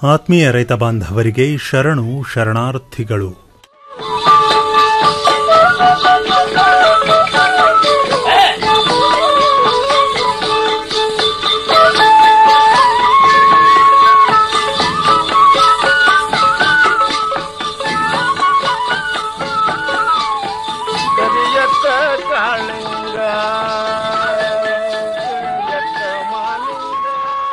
ಆತ್ಮೀಯ ರೈತ ಬಾಂಧವರಿಗೆ ಶರಣು ಶರಣಾರ್ಥಿಗಳು ಕರಿಯತ್ತ ಕಾಳಿಂಗ ಕರಿಯತ್ತ ಮಾಲಿಂಗ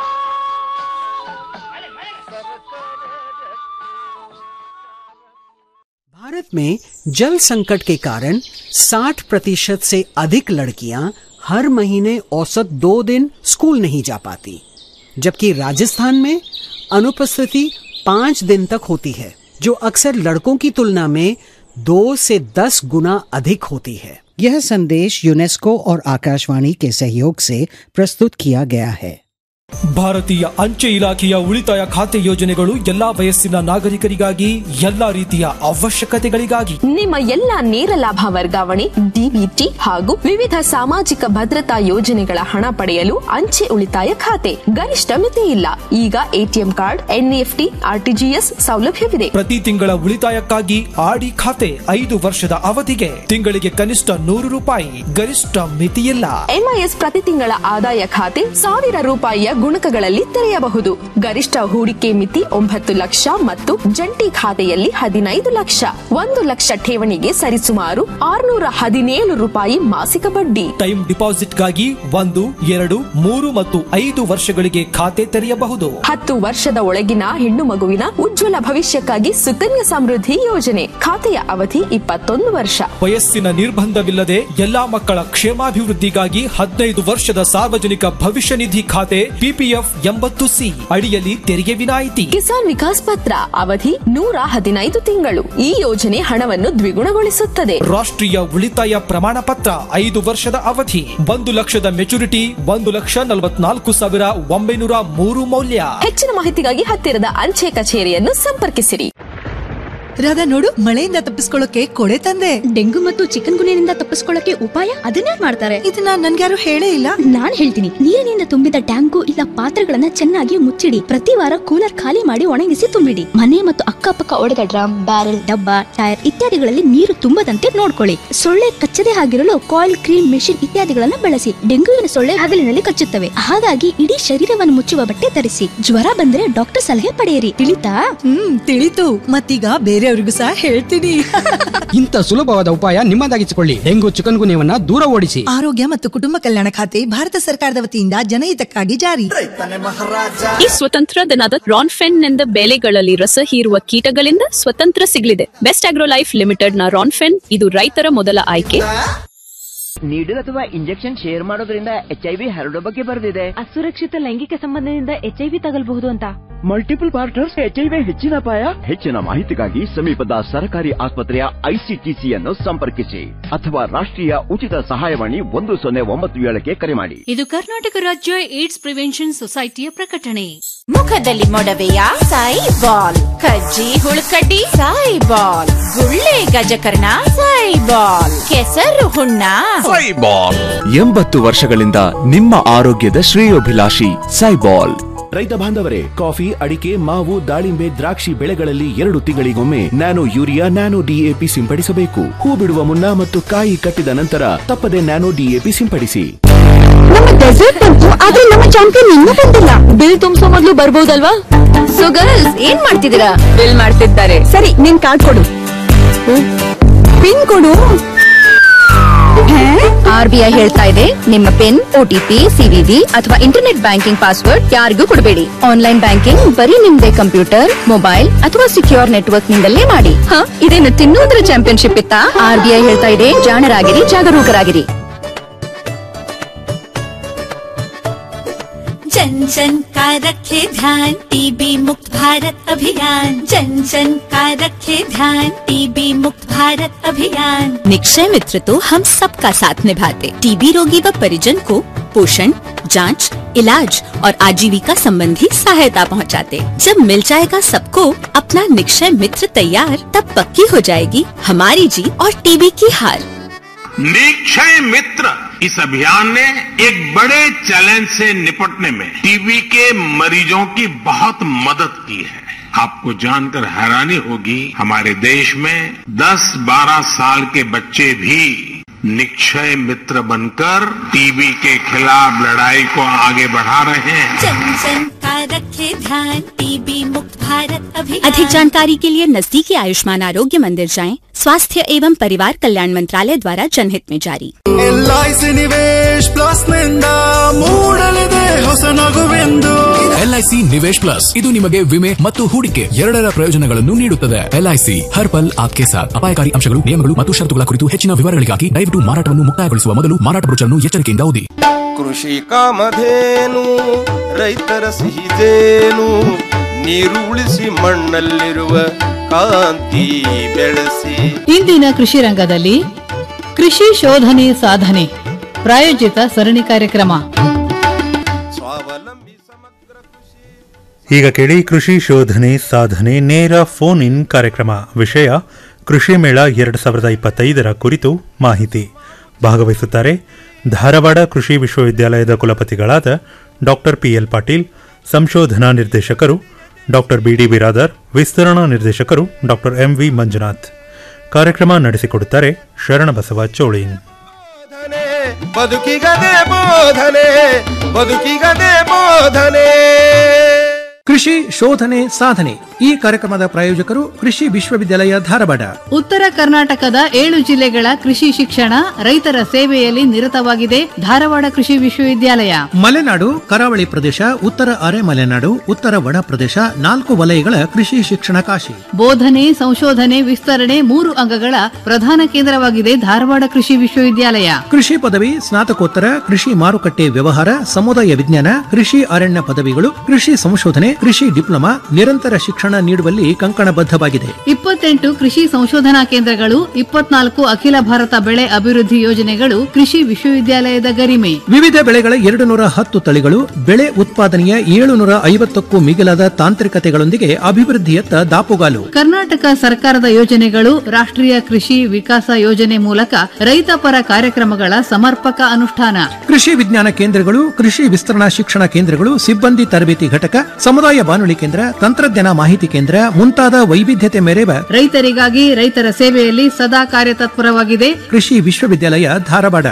भारत में जल संकट के कारण 60 प्रतिशत से अधिक लड़कियां हर महीने औसत दो दिन स्कूल नहीं जा पाती जबकि राजस्थान में अनुपस्थिति पाँच दिन तक होती है जो अक्सर लड़कों की तुलना में दो से दस गुना अधिक होती है यह संदेश यूनेस्को और आकाशवाणी के सहयोग से प्रस्तुत किया गया है ಭಾರತೀಯ ಅಂಚೆ ಇಲಾಖೆಯ ಉಳಿತಾಯ ಖಾತೆ ಯೋಜನೆಗಳು ಎಲ್ಲಾ ವಯಸ್ಸಿನ ನಾಗರಿಕರಿಗಾಗಿ ಎಲ್ಲಾ ರೀತಿಯ ಅವಶ್ಯಕತೆಗಳಿಗಾಗಿ ನಿಮ್ಮ ಎಲ್ಲ ನೇರ ಲಾಭ ವರ್ಗಾವಣೆ ಡಿಬಿಟಿ ಹಾಗೂ ವಿವಿಧ ಸಾಮಾಜಿಕ ಭದ್ರತಾ ಯೋಜನೆಗಳ ಹಣ ಪಡೆಯಲು ಅಂಚೆ ಉಳಿತಾಯ ಖಾತೆ ಗರಿಷ್ಠ ಮಿತಿ ಇಲ್ಲ ಈಗ ಎಟಿಎಂ ಕಾರ್ಡ್ ಎನ್ಇಎಫ್ಟಿ ಆರ್ಟಿಜಿಎಸ್ ಸೌಲಭ್ಯವಿದೆ ಪ್ರತಿ ತಿಂಗಳ ಉಳಿತಾಯಕ್ಕಾಗಿ ಆಡಿ ಖಾತೆ ಐದು ವರ್ಷದ ಅವಧಿಗೆ ತಿಂಗಳಿಗೆ ಕನಿಷ್ಠ ನೂರು ರೂಪಾಯಿ ಗರಿಷ್ಠ ಮಿತಿಯಿಲ್ಲ ಎಂಐಎಸ್ ಪ್ರತಿ ತಿಂಗಳ ಆದಾಯ ಖಾತೆ ಸಾವಿರ ರೂಪಾಯಿಯ ಗುಣಕಗಳಲ್ಲಿ ತೆರೆಯಬಹುದು ಗರಿಷ್ಠ ಹೂಡಿಕೆ ಮಿತಿ ಒಂಬತ್ತು ಲಕ್ಷ ಮತ್ತು ಜಂಟಿ ಖಾತೆಯಲ್ಲಿ ಹದಿನೈದು ಲಕ್ಷ ಒಂದು ಲಕ್ಷ ಠೇವಣಿಗೆ ಸರಿಸುಮಾರು ಆರುನೂರ ಹದಿನೇಳು ರೂಪಾಯಿ ಮಾಸಿಕ ಬಡ್ಡಿ ಟೈಮ್ ಡಿಪಾಸಿಟ್ಗಾಗಿ ಒಂದು ಎರಡು ಮೂರು ಮತ್ತು ಐದು ವರ್ಷಗಳಿಗೆ ಖಾತೆ ತೆರೆಯಬಹುದು ಹತ್ತು ವರ್ಷದ ಒಳಗಿನ ಹೆಣ್ಣು ಮಗುವಿನ ಉಜ್ವಲ ಭವಿಷ್ಯಕ್ಕಾಗಿ ಸುಕನ್ಯಾ ಸಮೃದ್ಧಿ ಯೋಜನೆ ಖಾತೆಯ ಅವಧಿ ಇಪ್ಪತ್ತೊಂದು ವರ್ಷ ವಯಸ್ಸಿನ ನಿರ್ಬಂಧವಿಲ್ಲದೆ ಎಲ್ಲಾ ಮಕ್ಕಳ ಕ್ಷೇಮಾಭಿವೃದ್ಧಿಗಾಗಿ ಹದಿನೈದು ವರ್ಷದ ಸಾರ್ವಜನಿಕ ಭವಿಷ್ಯ ನಿಧಿ ಖಾತೆ ಪಿಪಿಎಫ್ ಎಂಬತ್ತು ಸಿ ಅಡಿಯಲ್ಲಿ ತೆರಿಗೆ ವಿನಾಯಿತಿ ಕಿಸಾನ್ ವಿಕಾಸ್ ಪತ್ರ ಅವಧಿ ನೂರ ಹದಿನೈದು ತಿಂಗಳು ಈ ಯೋಜನೆ ಹಣವನ್ನು ದ್ವಿಗುಣಗೊಳಿಸುತ್ತದೆ ರಾಷ್ಟ್ರೀಯ ಉಳಿತಾಯ ಪ್ರಮಾಣ ಪತ್ರ ಐದು ವರ್ಷದ ಅವಧಿ ಒಂದು ಲಕ್ಷದ ಮೆಚುರಿಟಿ ಒಂದು ಲಕ್ಷ ನಲವತ್ನಾಲ್ಕು ಸಾವಿರ ಒಂಬೈನೂರ ಮೂರು ಮೌಲ್ಯ ಹೆಚ್ಚಿನ ಮಾಹಿತಿಗಾಗಿ ಹತ್ತಿರದ ಅಂಚೆ ಕಚೇರಿಯನ್ನು ಸಂಪರ್ಕಿಸಿರಿ ರಾಧಾ ನೋಡು ಮಳೆಯಿಂದ ತಪ್ಪಿಸ್ಕೊಳ್ಳೋಕೆ ಕೊಡೆ ತಂದೆ ಡೆಂಗು ಮತ್ತು ಚಿಕನ್ ಗುನಿಯಿಂದ ತಪ್ಪಿಸ್ಕೊಳ್ಳಕ್ಕೆ ಉಪಾಯ ಅದನ್ನೇ ಮಾಡ್ತಾರೆ ಇದನ್ನ ನನ್ಗ್ಯಾರು ಹೇಳೇ ಇಲ್ಲ ನಾನ್ ಹೇಳ್ತೀನಿ ನೀರಿನಿಂದ ತುಂಬಿದ ಟ್ಯಾಂಕು ಇಲ್ಲ ಪಾತ್ರೆಗಳನ್ನ ಚೆನ್ನಾಗಿ ಮುಚ್ಚಿಡಿ ಪ್ರತಿ ವಾರ ಕೂಲರ್ ಖಾಲಿ ಮಾಡಿ ಒಣಗಿಸಿ ತುಂಬಿಡಿ ಮನೆ ಮತ್ತು ಅಕ್ಕಪಕ್ಕ ಒಡೆದ ಡ್ರಮ್ ಬ್ಯಾರೆಲ್ ಡಬ್ಬ ಟೈರ್ ಇತ್ಯಾದಿಗಳಲ್ಲಿ ನೀರು ತುಂಬದಂತೆ ನೋಡ್ಕೊಳ್ಳಿ ಸೊಳ್ಳೆ ಕಚ್ಚದೆ ಆಗಿರಲು ಕಾಯಿಲ್ ಕ್ರೀಮ್ ಮೆಷಿನ್ ಇತ್ಯಾದಿಗಳನ್ನ ಬಳಸಿ ಡೆಂಗುವಿನ ಸೊಳ್ಳೆ ಹಗಲಿನಲ್ಲಿ ಕಚ್ಚುತ್ತವೆ ಹಾಗಾಗಿ ಇಡೀ ಶರೀರವನ್ನು ಮುಚ್ಚುವ ಬಟ್ಟೆ ಧರಿಸಿ ಜ್ವರ ಬಂದ್ರೆ ಡಾಕ್ಟರ್ ಸಲಹೆ ಪಡೆಯಿರಿ ತಿಳಿತಾ ಹ್ಮ್ ತಿಳಿತು ಮತ್ತೀಗ ಬೇರೆಯವ್ರಿಗೂ ಸಹ ಹೇಳ್ತೀನಿ ಇಂಥ ಸುಲಭವಾದ ಉಪಾಯ ನಿಮ್ಮದಾಗಿಸಿಕೊಳ್ಳಿ ಡೆಂಗು ಚಿಕನ್ ಗುನ್ಯವನ್ನ ದೂರ ಓಡಿಸಿ ಆರೋಗ್ಯ ಮತ್ತು ಕುಟುಂಬ ಕಲ್ಯಾಣ ಖಾತೆ ಭಾರತ ಸರ್ಕಾರದ ವತಿಯಿಂದ ಜನಹಿತಕ್ಕಾಗಿ ಜಾರಿ ಈ ಸ್ವತಂತ್ರ ದಿನದ ರಾನ್ಫೆನ್ ನಿಂದ ಬೆಳೆಗಳಲ್ಲಿ ರಸ ಹೀರುವ ಕೀಟಗಳಿಂದ ಸ್ವತಂತ್ರ ಸಿಗಲಿದೆ ಬೆಸ್ಟ್ ಆಗ್ರೋ ಲೈಫ್ ಲಿಮಿಟೆಡ್ ನ ರಾನ್ಫೆನ್ ಇದು ರೈತರ ಮೊದಲ ಆಯ್ಕೆ ನೀಡಲ್ ಅಥವಾ ಇಂಜೆಕ್ಷನ್ ಶೇರ್ ಮಾಡೋದ್ರಿಂದ ಎಚ್ ಐ ವಿ ಹರಡೋ ಬಗ್ಗೆ ಬರೆದಿದೆ ಅಸುರಕ್ಷಿತ ಲೈಂಗಿಕ ಸಂಬಂಧದಿಂದ ಎಚ್ಐವಿ ತಗಲ್ಬಹುದು ಅಂತ multiple partners H I V ಹೆಚ್ಚಿನ ಅಪಾಯ ಹೆಚ್ಚಿನ ಮಾಹಿತಿಗಾಗಿ ಸಮೀಪದ ಸರ್ಕಾರಿ ಆಸ್ಪತ್ರೆಯ ಐಸಿಟಿಸಿಯನ್ನು ಸಂಪರ್ಕಿಸಿ ಅಥವಾ ರಾಷ್ಟ್ರೀಯ ಉಚಿತ ಸಹಾಯವಾಣಿ ಒಂದು ಸೊನ್ನೆ ಒಂಬತ್ತು ಏಳಕ್ಕೆ ಕರೆ ಮಾಡಿ ಇದು ಕರ್ನಾಟಕ ರಾಜ್ಯ ಏಡ್ಸ್ ಪ್ರಿವೆನ್ಷನ್ ಸೊಸೈಟಿಯ ಪ್ರಕಟಣೆ ಮುಖದಲ್ಲಿ ಮೊಡವೆಯ ಸಾಯಿ ಬಾಲ್ ಕಜ್ಜಿ ಹುಳುಕಡ್ಡಿ ಸಾಯಿ ಬಾಲ್ ಗುಳ್ಳೆ ಗಜಕರ್ಣ ಸಾಯಿ ಬಾಲ್ ಕೆಸರು ಹುಣ್ಣ ಸೈಬಾಲ್ ಎಂಬತ್ತು ವರ್ಷಗಳಿಂದ ನಿಮ್ಮ ಆರೋಗ್ಯದ ಶ್ರೇಯೋಭಿಲಾಷಿ ಸೈಬಾಲ್ ರೈತ ಬಾಂಧವರೇ ಕಾಫಿ ಅಡಿಕೆ ಮಾವು ದಾಳಿಂಬೆ ದ್ರಾಕ್ಷಿ ಬೆಳೆಗಳಲ್ಲಿ ಎರಡು ತಿಂಗಳಿಗೊಮ್ಮೆ ನ್ಯಾನೋ ಯೂರಿಯಾ ನ್ಯಾನೋ ಡಿಎಪಿ ಸಿಂಪಡಿಸಬೇಕು ಹೂ ಬಿಡುವ ಮುನ್ನ ಮತ್ತು ಕಾಯಿ ಕಟ್ಟಿದ ನಂತರ ತಪ್ಪದೆ ನ್ಯಾನೋ ಡಿಎಪಿ ಸಿಂಪಡಿಸಿ ನಮ್ಮ ಡೆಸರ್ಟ್ ಬಂತು ಆದ್ರೆ ನಮ್ಮ ಚಾಂಪಿಯನ್ ಇನ್ನೂ ಬಂದಿಲ್ಲ ಬಿಲ್ ತುಂಬಿಸೋ ಮೊದಲು ಬರ್ಬೋದಲ್ವಾ ಸೊ ಗರ್ಲ್ಸ್ ಏನ್ ಮಾಡ್ತಿದ್ದೀರಾ ಬಿಲ್ ಮಾಡ್ತಿದ್ದಾರೆ ಸರಿ ನಿನ್ ಕಾರ್ಡ್ ಕೊಡು ಪಿನ್ ಕೊಡು ಆರ್ಬಿಐ ಹೇಳ್ತಾ ಇದೆ ನಿಮ್ಮ ಪಿನ್ ಓಟಿಪಿ ಸಿವಿವಿ ಅಥವಾ ಇಂಟರ್ನೆಟ್ ಬ್ಯಾಂಕಿಂಗ್ ಪಾಸ್ವರ್ಡ್ ಯಾರಿಗೂ ಕೊಡಬೇಡಿ ಆನ್ಲೈನ್ ಬ್ಯಾಂಕಿಂಗ್ ಬರೀ ನಿಮ್ದೇ ಕಂಪ್ಯೂಟರ್ ಮೊಬೈಲ್ ಅಥವಾ ಸಿಕ್ಯೂರ್ ನೆಟ್ವರ್ಕ್ ನಿಂದಲೇ ಮಾಡಿ ಹ ಇದೇನು ತಿನ್ನುವುದರ ಚಾಂಪಿಯನ್ಶಿಪ್ ಇತ್ತಾ ಆರ್ಬಿಐ ಹೇಳ್ತಾ ಇದೆ ಜಾಣರಾಗಿರಿ ಜಾಗರೂಕರಾಗಿರಿ जन जन का रखे ध्यान टीबी मुक्त भारत अभियान जन जन का रखे ध्यान टीबी मुक्त भारत अभियान निक्षय मित्र तो हम सबका साथ निभाते टीबी रोगी व परिजन को पोषण जांच, इलाज और आजीविका संबंधी सहायता पहुंचाते। जब मिल जाएगा सबको अपना निक्षय मित्र तैयार तब पक्की हो जाएगी हमारी जीत और टीबी की हार निक्षय मित्र इस अभियान ने एक बड़े चैलेंज से निपटने में टीबी के मरीजों की बहुत मदद की है आपको जानकर हैरानी होगी हमारे देश में 10-12 साल के बच्चे भी निक्षय मित्र बनकर टीबी के खिलाफ लड़ाई को आगे बढ़ा रहे हैं जन जन का रखे ध्यान टीबी मुक्त भारत अभियान अधिक जानकारी के लिए नजदीकी आयुष्मान आरोग्य मंदिर जाएं स्वास्थ्य एवं परिवार कल्याण मंत्रालय द्वारा जनहित में जारी ಎಲ್ಐಸಿ ನಿವೇಶ್ ಪ್ಲಸ್ ನಿಂದ ಮೂಡಲಿದೆ ಹೊಸ ನಗುವೆಂದು ಎಲ್ಐಸಿ ನಿವೇಶ್ ಪ್ಲಸ್ ಇದು ನಿಮಗೆ ವಿಮೆ ಮತ್ತು ಹೂಡಿಕೆ ಎರಡರ ಪ್ರಯೋಜನಗಳನ್ನು ನೀಡುತ್ತದೆ ಎಲ್ಐಸಿ ಹರ್ ಪಲ್ ಆಪ್ಕೆ ಸಾಥ್ ಅಪಾಯಕಾರಿ ಅಂಶಗಳು ನಿಯಮಗಳು ಮತ್ತು ಷರತ್ತುಗಳ ಕುರಿತು ಹೆಚ್ಚಿನ ವಿವರಗಳಿಗಾಗಿ ದಯವಿಟ್ಟು ಮಾರಾಟವನ್ನು ಮುಕ್ತಾಯಗೊಳಿಸುವ ಮೊದಲು ಮಾರಾಟ ಬ್ರೋಚರ್ನ್ನು ಎಚ್ಚರಿಕೆಯಿಂದ ಓದಿ ಕೃಷಿ ಕಾಮಧೇನು ರೈತರ ಸಿಹಿದೇನು ನೀರು ಉಳಿಸಿ ಮಣ್ಣಲ್ಲಿರುವ ಕಾಂತಿ ಬೆಳೆಸಿ ಇಂದಿನ ಕೃಷಿ ರಂಗದಲ್ಲಿ ಕೃಷಿ ಶೋಧನೆ ಸಾಧನೆ ಪ್ರಾಯೋಜಿತ ಸರಣಿ ಕಾರ್ಯಕ್ರಮ ಈಗ ಕೇಳಿ ಕೃಷಿ ಶೋಧನೆ ಸಾಧನೆ ನೇರ ಫೋನ್ ಇನ್ ಕಾರ್ಯಕ್ರಮ ವಿಷಯ ಕೃಷಿ ಮೇಳ ಎರಡು ಸಾವಿರದ ಇಪ್ಪತ್ತೈದರ ಕುರಿತು ಮಾಹಿತಿ ಭಾಗವಹಿಸುತ್ತಾರೆ ಧಾರವಾಡ ಕೃಷಿ ವಿಶ್ವವಿದ್ಯಾಲಯದ ಕುಲಪತಿಗಳಾದ ಡಾಕ್ಟರ್ ಪಿಎಲ್ ಪಾಟೀಲ್ ಸಂಶೋಧನಾ ನಿರ್ದೇಶಕರು ಡಾಕ್ಟರ್ ಬಿಡಿ ಬಿರಾದರ್ ವಿಸ್ತರಣಾ ನಿರ್ದೇಶಕರು ಡಾಕ್ಟರ್ ಎಂವಿ ಮಂಜುನಾಥ್ ಕಾರ್ಯಕ್ರಮ ನಡೆಸಿಕೊಡುತ್ತಾರೆ ಶರಣಬಸವ ಚೋಳಿನ್ ಬದುಕಿಗದೆ ಬೋಧನೆ ಬದುಕಿಗದೆ ಬೋಧನೆ ಕೃಷಿ ಶೋಧನೆ ಸಾಧನೆ ಈ ಕಾರ್ಯಕ್ರಮದ ಪ್ರಾಯೋಜಕರು ಕೃಷಿ ವಿಶ್ವವಿದ್ಯಾಲಯ ಧಾರವಾಡ ಉತ್ತರ ಕರ್ನಾಟಕದ ಏಳು ಜಿಲ್ಲೆಗಳ ಕೃಷಿ ಶಿಕ್ಷಣ ರೈತರ ಸೇವೆಯಲ್ಲಿ ನಿರತವಾಗಿದೆ ಧಾರವಾಡ ಕೃಷಿ ವಿಶ್ವವಿದ್ಯಾಲಯ ಮಲೆನಾಡು ಕರಾವಳಿ ಪ್ರದೇಶ ಉತ್ತರ ಅರೆ ಮಲೆನಾಡು ಉತ್ತರ ಒಣ ಪ್ರದೇಶ ನಾಲ್ಕು ವಲಯಗಳ ಕೃಷಿ ಶಿಕ್ಷಣ ಕಾಶಿ ಬೋಧನೆ ಸಂಶೋಧನೆ ವಿಸ್ತರಣೆ ಮೂರು ಅಂಗಗಳ ಪ್ರಧಾನ ಕೇಂದ್ರವಾಗಿದೆ ಧಾರವಾಡ ಕೃಷಿ ವಿಶ್ವವಿದ್ಯಾಲಯ ಕೃಷಿ ಪದವಿ ಸ್ನಾತಕೋತ್ತರ ಕೃಷಿ ಮಾರುಕಟ್ಟೆ ವ್ಯವಹಾರ ಸಮುದಾಯ ವಿಜ್ಞಾನ ಕೃಷಿ ಅರಣ್ಯ ಪದವಿಗಳು ಕೃಷಿ ಸಂಶೋಧನೆ ಕೃಷಿ ಡಿಪ್ಲೊಮಾ ನಿರಂತರ ಶಿಕ್ಷಣ ನೀಡುವಲ್ಲಿ ಕಂಕಣಬದ್ಧವಾಗಿದೆ ಇಪ್ಪತ್ತೆಂಟು ಕೃಷಿ ಸಂಶೋಧನಾ ಕೇಂದ್ರಗಳು ಇಪ್ಪತ್ನಾಲ್ಕು ಅಖಿಲ ಭಾರತ ಬೆಳೆ ಅಭಿವೃದ್ಧಿ ಯೋಜನೆಗಳು ಕೃಷಿ ವಿಶ್ವವಿದ್ಯಾಲಯದ ಗರಿಮೆ ವಿವಿಧ ಬೆಳೆಗಳ ಎರಡು ನೂರ ಹತ್ತು ತಳಿಗಳು ಬೆಳೆ ಉತ್ಪಾದನೆಯ ಏಳುನೂರ ಐವತ್ತಕ್ಕೂ ಮಿಗಿಲಾದ ತಾಂತ್ರಿಕತೆಗಳೊಂದಿಗೆ ಅಭಿವೃದ್ಧಿಯತ್ತ ದಾಪುಗಾಲು ಕರ್ನಾಟಕ ಸರ್ಕಾರದ ಯೋಜನೆಗಳು ರಾಷ್ಟ್ರೀಯ ಕೃಷಿ ವಿಕಾಸ ಯೋಜನೆ ಮೂಲಕ ರೈತಪರ ಕಾರ್ಯಕ್ರಮಗಳ ಸಮರ್ಪಕ ಅನುಷ್ಠಾನ ಕೃಷಿ ವಿಜ್ಞಾನ ಕೇಂದ್ರಗಳು ಕೃಷಿ ವಿಸ್ತರಣಾ ಶಿಕ್ಷಣ ಕೇಂದ್ರಗಳು ಸಿಬ್ಬಂದಿ ತರಬೇತಿ ಘಟಕ ಸಮುದಾಯ ಬಾನುಲಿ ಕೇಂದ್ರ ತಂತ್ರಜ್ಞಾನ ಮಾಹಿತಿ ಕೇಂದ್ರ ಮುಂತಾದ ವೈವಿಧ್ಯತೆ ಮೆರೆವ ರೈತರಿಗಾಗಿ ರೈತರ ಸೇವೆಯಲ್ಲಿ ಸದಾ ಕಾರ್ಯತತ್ಪರವಾಗಿದೆ ಕೃಷಿ ವಿಶ್ವವಿದ್ಯಾಲಯ ಧಾರವಾಡ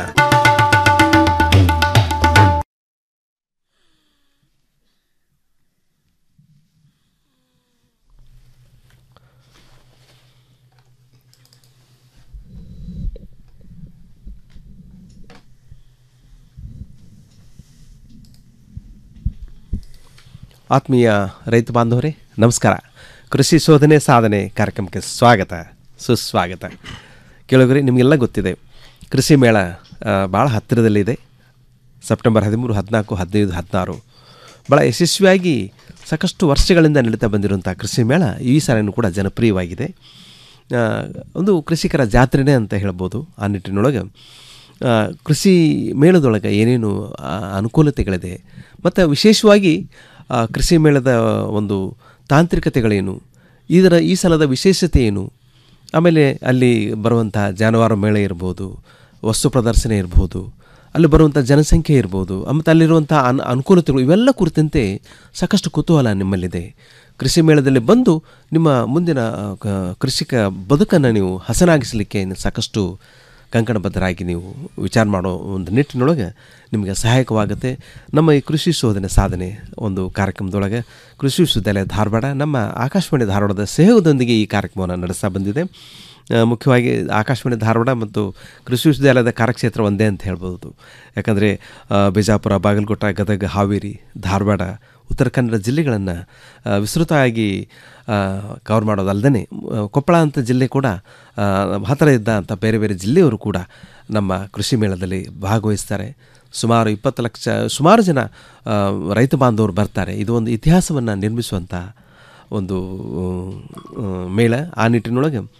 ಆತ್ಮೀಯ ರೈತ ಬಾಂಧವರೇ ನಮಸ್ಕಾರ ಕೃಷಿ ಶೋಧನೆ ಸಾಧನೆ ಕಾರ್ಯಕ್ರಮಕ್ಕೆ ಸ್ವಾಗತ ಸುಸ್ವಾಗತ ಕೇಳಿದ್ರಿ ನಿಮಗೆಲ್ಲ ಗೊತ್ತಿದೆ ಕೃಷಿ ಮೇಳ ಭಾಳ ಹತ್ತಿರದಲ್ಲಿದೆ ಸೆಪ್ಟೆಂಬರ್ ಹದಿಮೂರು ಹದಿನಾಲ್ಕು ಹದಿನೈದು ಹದಿನಾರು ಭಾಳ ಯಶಸ್ವಿಯಾಗಿ ಸಾಕಷ್ಟು ವರ್ಷಗಳಿಂದ ನಡೀತಾ ಬಂದಿರುವಂಥ ಕೃಷಿ ಮೇಳ ಈ ಸಾರಿನೂ ಕೂಡ ಜನಪ್ರಿಯವಾಗಿದೆ ಆ, ಒಂದು ಕೃಷಿಕರ ಜಾತ್ರೆನೇ ಅಂತ ಹೇಳ್ಬೋದು ಆ ನಿಟ್ಟಿನೊಳಗೆ ಆ, ಕೃಷಿ ಮೇಳದೊಳಗೆ ಏನೇನು ಆ, ಅನುಕೂಲತೆಗಳಿದೆ ಮತ್ತು ವಿಶೇಷವಾಗಿ ಆ, ಕೃಷಿ ಮೇಳದ ಒಂದು ತಾಂತ್ರಿಕತೆಗಳೇನು ಇದರ ಈ ಸಲದ ವಿಶೇಷತೆ ಏನು ಆಮೇಲೆ ಅಲ್ಲಿ ಬರುವಂಥ ಜಾನುವಾರು ಮೇಳ ಇರ್ಬೋದು ವಸ್ತು ಪ್ರದರ್ಶನ ಇರ್ಬೋದು ಅಲ್ಲಿ ಬರುವಂಥ ಜನಸಂಖ್ಯೆ ಇರ್ಬೋದು ಮತ್ತು ಅಲ್ಲಿರುವಂಥ ಅನ್ ಅನುಕೂಲತೆಗಳು ಇವೆಲ್ಲ ಕುರಿತಂತೆ ಸಾಕಷ್ಟು ಕುತೂಹಲ ನಿಮ್ಮಲ್ಲಿದೆ ಕೃಷಿ ಮೇಳದಲ್ಲಿ ಬಂದು ನಿಮ್ಮ ಮುಂದಿನ ಆ, ಕ- ಕೃಷಿಕ ಬದುಕನ್ನು ನೀವು ಹಸನಾಗಿಸಲಿಕ್ಕೆ ಸಾಕಷ್ಟು ಕಂಕಣಬದ್ಧರಾಗಿ ನೀವು ವಿಚಾರ ಮಾಡೋ ಒಂದು ನಿಟ್ಟಿನೊಳಗೆ ನಿಮಗೆ ಸಹಾಯಕವಾಗುತ್ತೆ ನಮ್ಮ ಈ ಕೃಷಿ ಶೋಧನೆ ಸಾಧನೆ ಒಂದು ಕಾರ್ಯಕ್ರಮದೊಳಗೆ ಕೃಷಿ ವಿಶ್ವವಿದ್ಯಾಲಯ ಧಾರವಾಡ ನಮ್ಮ ಆಕಾಶವಾಣಿ ಧಾರವಾಡದ ಸಹಯೋಗದೊಂದಿಗೆ ಈ ಕಾರ್ಯಕ್ರಮವನ್ನು ನಡೆಸ್ತಾ ಬಂದಿದೆ ಆ, ಮುಖ್ಯವಾಗಿ ಆಕಾಶವಾಣಿ ಧಾರವಾಡ ಮತ್ತು ಕೃಷಿ ವಿಶ್ವವಿದ್ಯಾಲಯದ ಕಾರ್ಯಕ್ಷೇತ್ರ ಒಂದೇ ಅಂತ ಹೇಳ್ಬೋದು ಯಾಕಂದರೆ ಬಿಜಾಪುರ ಬಾಗಲಕೋಟ ಗದಗ ಹಾವೇರಿ ಧಾರವಾಡ ಉತ್ತರ ಕನ್ನಡ ಜಿಲ್ಲೆಗಳನ್ನು ವಿಸ್ತೃತವಾಗಿ ಕವರ್ ಮಾಡೋದಲ್ಲದೆ ಕೊಪ್ಪಳ ಅಂತ ಜಿಲ್ಲೆ ಕೂಡ ಆ, ಹತ್ತಿರ ಇದ್ದ ಅಂತ ಬೇರೆ ಬೇರೆ ಜಿಲ್ಲೆಯವರು ಕೂಡ ನಮ್ಮ ಕೃಷಿ ಮೇಳದಲ್ಲಿ ಭಾಗವಹಿಸ್ತಾರೆ ಸುಮಾರು ಇಪ್ಪತ್ತು ಲಕ್ಷ ಸುಮಾರು ಜನ ಆ, ರೈತ ಬಾಂಧವರು ಬರ್ತಾರೆ ಇದು ಒಂದು ಇತಿಹಾಸವನ್ನು ನಿರ್ಮಿಸುವಂಥ ಒಂದು ಆ, ಮೇಳ ಆ ನಿಟ್ಟಿನೊಳಗೆ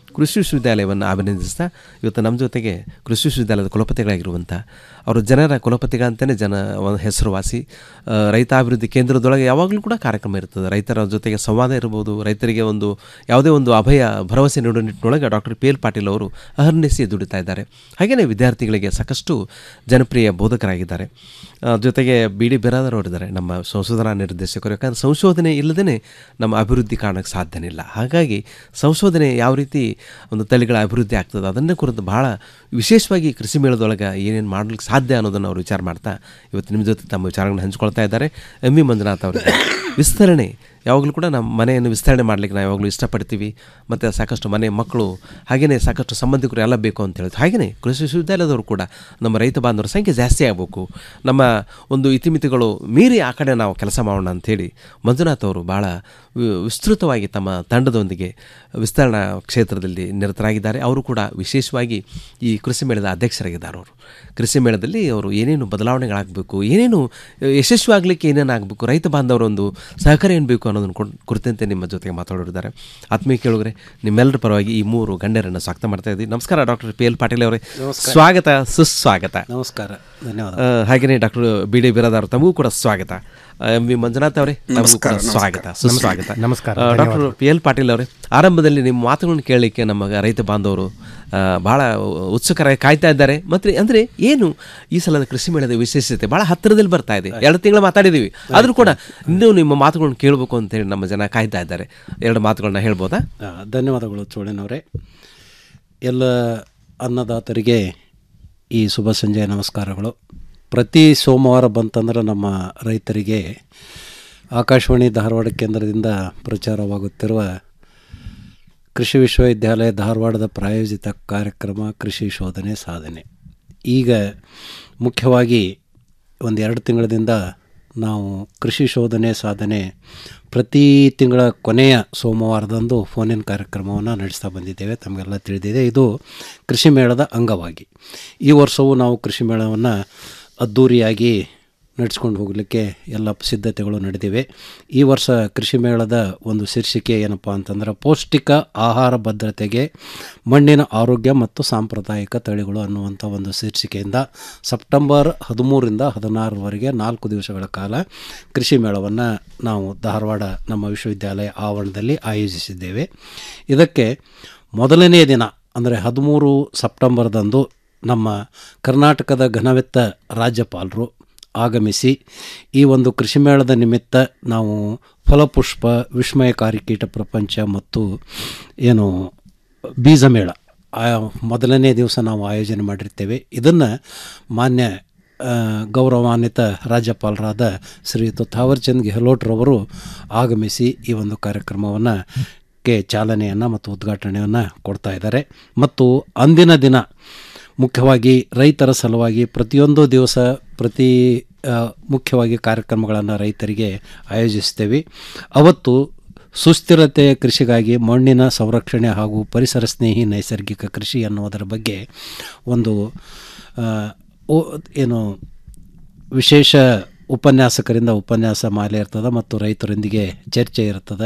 ಕೃಷಿ ವಿಶ್ವವಿದ್ಯಾಲಯವನ್ನು ಅಭಿನಂದಿಸ್ತಾ ಇವತ್ತು ನಮ್ಮ ಜೊತೆಗೆ ಕೃಷಿ ವಿಶ್ವವಿದ್ಯಾಲಯದ ಕುಲಪತಿಗಳಾಗಿರುವಂಥ ಅವರು ಜನರ ಕುಲಪತಿಗಳಂತಲೇ ಜನ ಒಂದು ಹೆಸರುವಾಸಿ ಆ, ರೈತಾಭಿವೃದ್ಧಿ ಕೇಂದ್ರದೊಳಗೆ ಯಾವಾಗಲೂ ಕೂಡ ಕಾರ್ಯಕ್ರಮ ಇರ್ತದೆ ರೈತರ ಜೊತೆಗೆ ಸಂವಾದ ಇರ್ಬೋದು ರೈತರಿಗೆ ಒಂದು ಯಾವುದೇ ಒಂದು ಅಭಯ ಭರವಸೆ ನೀಡುವ ನಿಟ್ಟಿನೊಳಗೆ ಡಾಕ್ಟರ್ ಪಿ ಎಲ್ ಪಾಟೀಲ್ ಅವರು ಅಹರ್ನಿಸಿ ದುಡಿತಾ ಇದ್ದಾರೆ ಹಾಗೆಯೇ ವಿದ್ಯಾರ್ಥಿಗಳಿಗೆ ಸಾಕಷ್ಟು ಜನಪ್ರಿಯ ಬೋಧಕರಾಗಿದ್ದಾರೆ ಆ, ಜೊತೆಗೆ ಬಿ ಡಿ ಬಿರಾದರ್ ಅವರಿದ್ದಾರೆ ನಮ್ಮ ಸಂಶೋಧನಾ ನಿರ್ದೇಶಕರು ಯಾಕಂದ್ರೆ ಸಂಶೋಧನೆ ಇಲ್ಲದೇ ನಮ್ಮ ಅಭಿವೃದ್ಧಿ ಕಾರಣಕ್ಕೆ ಸಾಧ್ಯನೇ ಇಲ್ಲ ಹಾಗಾಗಿ ಸಂಶೋಧನೆ ಯಾವ ರೀತಿ ಒಂದು ತಳಿಗಳ ಅಭಿವೃದ್ಧಿ ಆಗ್ತದೆ ಅದನ್ನೇ ಕುರಿತು ಬಹಳ ವಿಶೇಷವಾಗಿ ಕೃಷಿ ಮೇಳದೊಳಗೆ ಏನೇನು ಮಾಡಲಿಕ್ಕೆ ಸಾಧ್ಯ ಅನ್ನೋದನ್ನು ಅವರು ವಿಚಾರ ಮಾಡ್ತಾ ಇವತ್ತು ನಿಮ್ಮ ಜೊತೆ ತಮ್ಮ ವಿಚಾರಗಳನ್ನು ಹಂಚ್ಕೊಳ್ತಾ ಇದ್ದಾರೆ ಎಂ ವಿ ಮಂಜುನಾಥ್ ಅವರಿಗೆ ವಿಸ್ತರಣೆ ಯಾವಾಗಲೂ ಕೂಡ ನಮ್ಮ ಮನೆಯನ್ನು ವಿಸ್ತರಣೆ ಮಾಡಲಿಕ್ಕೆ ನಾವು ಯಾವಾಗಲೂ ಇಷ್ಟಪಡ್ತೀವಿ ಮತ್ತು ಸಾಕಷ್ಟು ಮನೆ ಮಕ್ಕಳು ಹಾಗೆಯೇ ಸಾಕಷ್ಟು ಸಂಬಂಧಿಕರು ಎಲ್ಲ ಬೇಕು ಅಂತ ಹೇಳಿದ್ರು ಹಾಗೆಯೇ ಕೃಷಿ ವಿಶ್ವವಿದ್ಯಾಲಯದವರು ಕೂಡ ನಮ್ಮ ರೈತ ಬಾಂಧವರ ಸಂಖ್ಯೆ ಜಾಸ್ತಿ ಆಗಬೇಕು ನಮ್ಮ ಒಂದು ಇತಿಮಿತಿಗಳು ಮೀರಿ ಆ ಕಡೆ ನಾವು ಕೆಲಸ ಮಾಡೋಣ ಅಂಥೇಳಿ ಮಂಜುನಾಥ್ ಅವರು ಭಾಳ ವಿ- ವಿಸ್ತೃತವಾಗಿ ತಮ್ಮ ತಂಡದೊಂದಿಗೆ ವಿಸ್ತರಣಾ ಕ್ಷೇತ್ರದಲ್ಲಿ ನಿರತರಾಗಿದ್ದಾರೆ ಅವರು ಕೂಡ ವಿಶೇಷವಾಗಿ ಈ ಕೃಷಿ ಮೇಳದ ಅಧ್ಯಕ್ಷರಾಗಿದ್ದಾರೆ ಅವರು ಕೃಷಿ ಮೇಳದಲ್ಲಿ ಅವರು ಏನೇನು ಬದಲಾವಣೆಗಳಾಗಬೇಕು ಏನೇನು ಯಶಸ್ವಿ ಆಗಲಿಕ್ಕೆ ಏನೇನು ಆಗಬೇಕು ರೈತ ಬಾಂಧವರ ಒಂದು ಸಹಕಾರ ಏನು ಬೇಕು ಅನ್ನೋದನ್ನು ಕೊಂಡು ಕುರಿತಂತೆ ನಿಮ್ಮ ಜೊತೆಗೆ ಮಾತಾಡೋರಿದ್ದಾರೆ ಆತ್ಮೀಯ ಕೇಳುಗರೆ ನಿಮ್ಮೆಲ್ಲರ ಪರವಾಗಿ ಈ ಮೂರು ಗಣ್ಯರನ್ನು ಸ್ವಾಗತ ಮಾಡ್ತಾ ಇದ್ದೀವಿ ನಮಸ್ಕಾರ ಡಾಕ್ಟರ್ ಪಿ ಎಲ್ ಪಾಟೀಲ್ ಅವರೇ ನಮಸ್ಕಾರ. ಸ್ವಾಗತ ಸುಸ್ವಾಗತ ನಮಸ್ಕಾರ ಧನ್ಯವಾದ ಆ, ಹಾಗೆಯೇ ಡಾಕ್ಟರ್ ಬಿ ಡಿ ಬಿರಾದಾರ್ ತಮಗೂ ಕೂಡ ಸ್ವಾಗತ ಎಂ ವಿ ಮಂಜುನಾಥ್ ಅವರೇ ತಮಗೂ ಕೂಡ ನಮಸ್ಕಾರ, ಸ್ವಾಗತ ನಮಸ್ಕಾರ. ಸುಸ್ವಾಗತ ನಮಸ್ಕಾರ, ಆ, ಡಾಕ್ಟರ್ ಧನ್ಯವಾದ. ಪಿ ಎಲ್ ಪಾಟೀಲ್ ಅವರೇ ಆರಂಭದಲ್ಲಿ ನಿಮ್ಮ ಮಾತುಗಳನ್ನು ಕೇಳಲಿಕ್ಕೆ ನಮ್ಮ ರೈತ ಬಾಂಧವರು ಆ, ಬಹಳ ಉತ್ಸುಕರಾಗಿ ಕಾಯ್ತಾ ಇದ್ದಾರೆ ಮತ್ತೆ ಅಂದ್ರೆ ಏನು ಈ ಸಲದ ಕೃಷಿ ಮೇಳದ ವಿಶೇಷತೆ ಬಹಳ ಹತ್ತಿರದಲ್ಲಿ ಬರ್ತಾ ಇದೆ ಎರಡು ತಿಂಗಳು ಮಾತಾಡಿದೀವಿ ಆದ್ರೂ ಕೂಡ ಇನ್ನೂ ನಿಮ್ಮ ಮಾತುಗಳನ್ನು ಕೇಳಬೇಕು ಅಂತೇಳಿ ನಮ್ಮ ಜನ ಕಾಯ್ತಾ ಇದ್ದಾರೆ ಎರಡು ಮಾತುಗಳನ್ನ ಹೇಳ್ಬೋದಾ ಆ, ಧನ್ಯವಾದಗಳು ಚೋಳನವರೇ ಎಲ್ಲ ಅನ್ನದಾತರಿಗೆ ಈ ಶುಭ ಸಂಜೆಯ ನಮಸ್ಕಾರಗಳು ಪ್ರತಿ ಸೋಮವಾರ ಬಂತಂದ್ರೆ ನಮ್ಮ ರೈತರಿಗೆ ಆಕಾಶವಾಣಿ ಧಾರವಾಡ ಕೇಂದ್ರದಿಂದ ಪ್ರಚಾರವಾಗುತ್ತಿರುವ ಕೃಷಿ ವಿಶ್ವವಿದ್ಯಾಲಯ ಧಾರವಾಡದ ಪ್ರಾಯೋಜಿತ ಕಾರ್ಯಕ್ರಮ ಕೃಷಿ ಶೋಧನೆ ಸಾಧನೆ ಈಗ ಮುಖ್ಯವಾಗಿ ಒಂದು ಎರಡು ತಿಂಗಳಿಂದ ನಾವು ಕೃಷಿ ಶೋಧನೆ ಸಾಧನೆ ಪ್ರತಿ ತಿಂಗಳ ಕೊನೆಯ ಸೋಮವಾರದಂದು ಫೋನಿನ ಕಾರ್ಯಕ್ರಮವನ್ನು ನಡೆಸ್ತಾ ಬಂದಿದ್ದೇವೆ ತಮಗೆಲ್ಲ ತಿಳಿದಿದೆ ಇದು ಕೃಷಿ ಮೇಳದ ಅಂಗವಾಗಿ ಈ ವರ್ಷವೂ ನಾವು ಕೃಷಿ ಮೇಳವನ್ನು ಅದ್ಧೂರಿಯಾಗಿ ನಡೆಸ್ಕೊಂಡು ಹೋಗಲಿಕ್ಕೆ ಎಲ್ಲ ಸಿದ್ಧತೆಗಳು ನಡೆದಿವೆ ಈ ವರ್ಷ ಕೃಷಿ ಮೇಳದ ಒಂದು ಶೀರ್ಷಿಕೆ ಏನಪ್ಪ ಅಂತಂದ್ರೆ ಪೌಷ್ಟಿಕ ಆಹಾರ ಭದ್ರತೆಗೆ ಮಣ್ಣಿನ ಆರೋಗ್ಯ ಮತ್ತು ಸಾಂಪ್ರದಾಯಿಕ ತಳಿಗಳು ಅನ್ನುವಂಥ ಒಂದು ಶೀರ್ಷಿಕೆಯಿಂದ ಸೆಪ್ಟೆಂಬರ್ ಹದಿಮೂರರಿಂದ ಹದಿನಾರರವರೆಗೆ ನಾಲ್ಕು ದಿವಸಗಳ ಕಾಲ ಕೃಷಿ ಮೇಳವನ್ನು ನಾವು ಧಾರವಾಡ ನಮ್ಮ ವಿಶ್ವವಿದ್ಯಾಲಯ ಆವರಣದಲ್ಲಿ ಆಯೋಜಿಸಿದ್ದೇವೆ ಇದಕ್ಕೆ ಮೊದಲನೇ ದಿನ ಅಂದರೆ ಹದಿಮೂರು ಸೆಪ್ಟೆಂಬರ್ದಂದು ನಮ್ಮ ಕರ್ನಾಟಕದ ಘನವೆತ್ತ ರಾಜ್ಯಪಾಲರು ಆಗಮಿಸಿ ಈ ಒಂದು ಕೃಷಿ ಮೇಳದ ನಿಮಿತ್ತ ನಾವು ಫಲಪುಷ್ಪ ವಿಸ್ಮಯಕಾರಿ ಕೀಟ ಪ್ರಪಂಚ ಮತ್ತು ಏನು ಬೀಜ ಮೇಳ ಆ ಮೊದಲನೇ ದಿವಸ ನಾವು ಆಯೋಜನೆ ಮಾಡಿರ್ತೇವೆ ಇದನ್ನು ಮಾನ್ಯ ಆ, ಗೌರವಾನ್ವಿತ ರಾಜ್ಯಪಾಲರಾದ ಶ್ರೀಯುತ ಥಾವರ್ಚಂದ್ ಗೆಹ್ಲೋಟ್ರವರು ಆಗಮಿಸಿ ಈ ಒಂದು ಕಾರ್ಯಕ್ರಮವನ್ನು ಕ್ಕೆ ಚಾಲನೆಯನ್ನು ಮತ್ತು ಉದ್ಘಾಟನೆಯನ್ನು ಕೊಡ್ತಾ ಇದ್ದಾರೆ ಮತ್ತು ಅಂದಿನ ದಿನ ಮುಖ್ಯವಾಗಿ ರೈತರ ಸಲುವಾಗಿ ಪ್ರತಿಯೊಂದು ದಿವಸ ಪ್ರತಿ ಆ, ಮುಖ್ಯವಾಗಿ ಕಾರ್ಯಕ್ರಮಗಳನ್ನು ರೈತರಿಗೆ ಆಯೋಜಿಸ್ತೇವೆ ಅವತ್ತು ಸುಸ್ಥಿರತೆ ಕೃಷಿಗಾಗಿ ಮಣ್ಣಿನ ಸಂರಕ್ಷಣೆ ಹಾಗೂ ಪರಿಸರ ಸ್ನೇಹಿ ನೈಸರ್ಗಿಕ ಕೃಷಿ ಅನ್ನುವುದರ ಬಗ್ಗೆ ಒಂದು ಆ, ಓ- ಏನು ವಿಶೇಷ ಉಪನ್ಯಾಸಕರಿಂದ ಉಪನ್ಯಾಸ ಮಾಲೆ ಇರ್ತದೆ ಮತ್ತು ರೈತರೊಂದಿಗೆ ಚರ್ಚೆ ಇರ್ತದೆ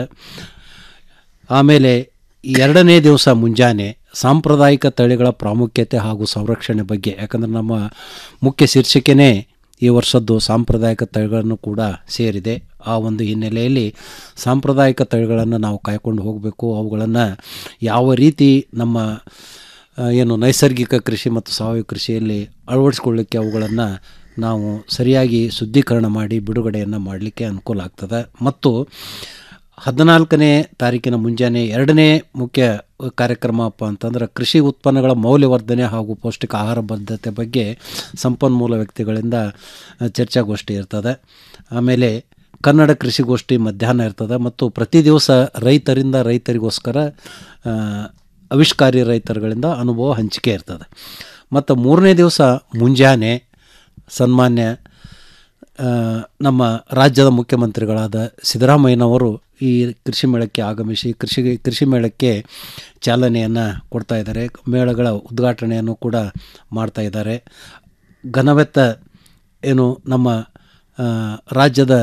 ಆಮೇಲೆ ಎರಡನೇ ದಿವಸ ಮುಂಜಾನೆ ಸಾಂಪ್ರದಾಯಿಕ ತಳಿಗಳ ಪ್ರಾಮುಖ್ಯತೆ ಹಾಗೂ ಸಂರಕ್ಷಣೆ ಬಗ್ಗೆ ಯಾಕಂದರೆ ನಮ್ಮ ಮುಖ್ಯ ಶೀರ್ಷಿಕೆನೇ ಈ ವರ್ಷದ್ದು ಸಾಂಪ್ರದಾಯಿಕ ತಳಿಗಳನ್ನು ಕೂಡ ಸೇರಿದೆ ಆ ಒಂದು ಹಿನ್ನೆಲೆಯಲ್ಲಿ ಸಾಂಪ್ರದಾಯಿಕ ತಳಿಗಳನ್ನು ನಾವು ಕಾಯ್ಕೊಂಡು ಹೋಗಬೇಕು ಅವುಗಳನ್ನು ಯಾವ ರೀತಿ ನಮ್ಮ ಆ, ಏನು ನೈಸರ್ಗಿಕ ಕೃಷಿ ಮತ್ತು ಸಾವಯವ ಕೃಷಿಯಲ್ಲಿ ಅಳವಡಿಸ್ಕೊಳ್ಳಿಕ್ಕೆ ಅವುಗಳನ್ನು ನಾವು ಸರಿಯಾಗಿ ಶುದ್ಧೀಕರಣ ಮಾಡಿ ಬಿಡುಗಡೆಯನ್ನು ಮಾಡಲಿಕ್ಕೆ ಅನುಕೂಲ ಆಗ್ತದೆ ಮತ್ತು ಹದಿನಾಲ್ಕನೇ ತಾರೀಕಿನ ಮುಂಜಾನೆ ಎರಡನೇ ಮುಖ್ಯ ಕಾರ್ಯಕ್ರಮ ಅಪ್ಪ ಅಂತಂದ್ರೆ ಕೃಷಿ ಉತ್ಪನ್ನಗಳ ಮೌಲ್ಯವರ್ಧನೆ ಹಾಗೂ ಪೌಷ್ಟಿಕ ಆಹಾರ ಬದ್ಧತೆ ಬಗ್ಗೆ ಸಂಪನ್ಮೂಲ ವ್ಯಕ್ತಿಗಳಿಂದ ಆ, ಚರ್ಚಾಗೋಷ್ಠಿ ಇರ್ತದೆ ಆಮೇಲೆ ಕನ್ನಡ ಕೃಷಿಗೋಷ್ಠಿ ಮಧ್ಯಾಹ್ನ ಇರ್ತದೆ ಮತ್ತು ಪ್ರತಿ ದಿವಸ ರೈತರಿಂದ ರೈತರಿಗೋಸ್ಕರ ಆ, ಆವಿಷ್ಕಾರಿ ರೈತರುಗಳಿಂದ ಅನುಭವ ಹಂಚಿಕೆ ಇರ್ತದೆ ಮತ್ತು ಮೂರನೇ ದಿವಸ ಮುಂಜಾನೆ ಸನ್ಮಾನ್ಯ ಆ, ನಮ್ಮ ರಾಜ್ಯದ ಮುಖ್ಯಮಂತ್ರಿಗಳಾದ ಸಿದ್ದರಾಮಯ್ಯನವರು ಈ ಕೃಷಿ ಮೇಳಕ್ಕೆ ಆಗಮಿಸಿ ಕೃಷಿ ಕೃಷಿ ಮೇಳಕ್ಕೆ ಚಾಲನೆಯನ್ನು ಕೊಡ್ತಾ ಇದ್ದಾರೆ ಮೇಳಗಳ ಉದ್ಘಾಟನೆಯನ್ನು ಕೂಡ ಮಾಡ್ತಾ ಇದ್ದಾರೆ ಘನವೆತ್ತ ಏನು ನಮ್ಮ ಆ, ರಾಜ್ಯದ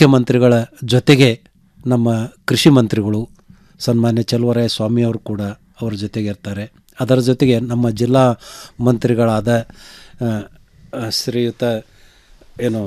ಮುಖ್ಯಮಂತ್ರಿಗಳ ಜೊತೆಗೆ ನಮ್ಮ ಕೃಷಿ ಮಂತ್ರಿಗಳು ಸನ್ಮಾನ್ಯ ಚಲುವರಾಯ ಸ್ವಾಮಿಯವರು ಕೂಡ ಅವ್ರ ಜೊತೆಗೆ ಇರ್ತಾರೆ ಅದರ ಜೊತೆಗೆ ನಮ್ಮ ಜಿಲ್ಲಾ ಮಂತ್ರಿಗಳಾದ ಆ, ಆ, ಶ್ರೀಯುತ ಏನು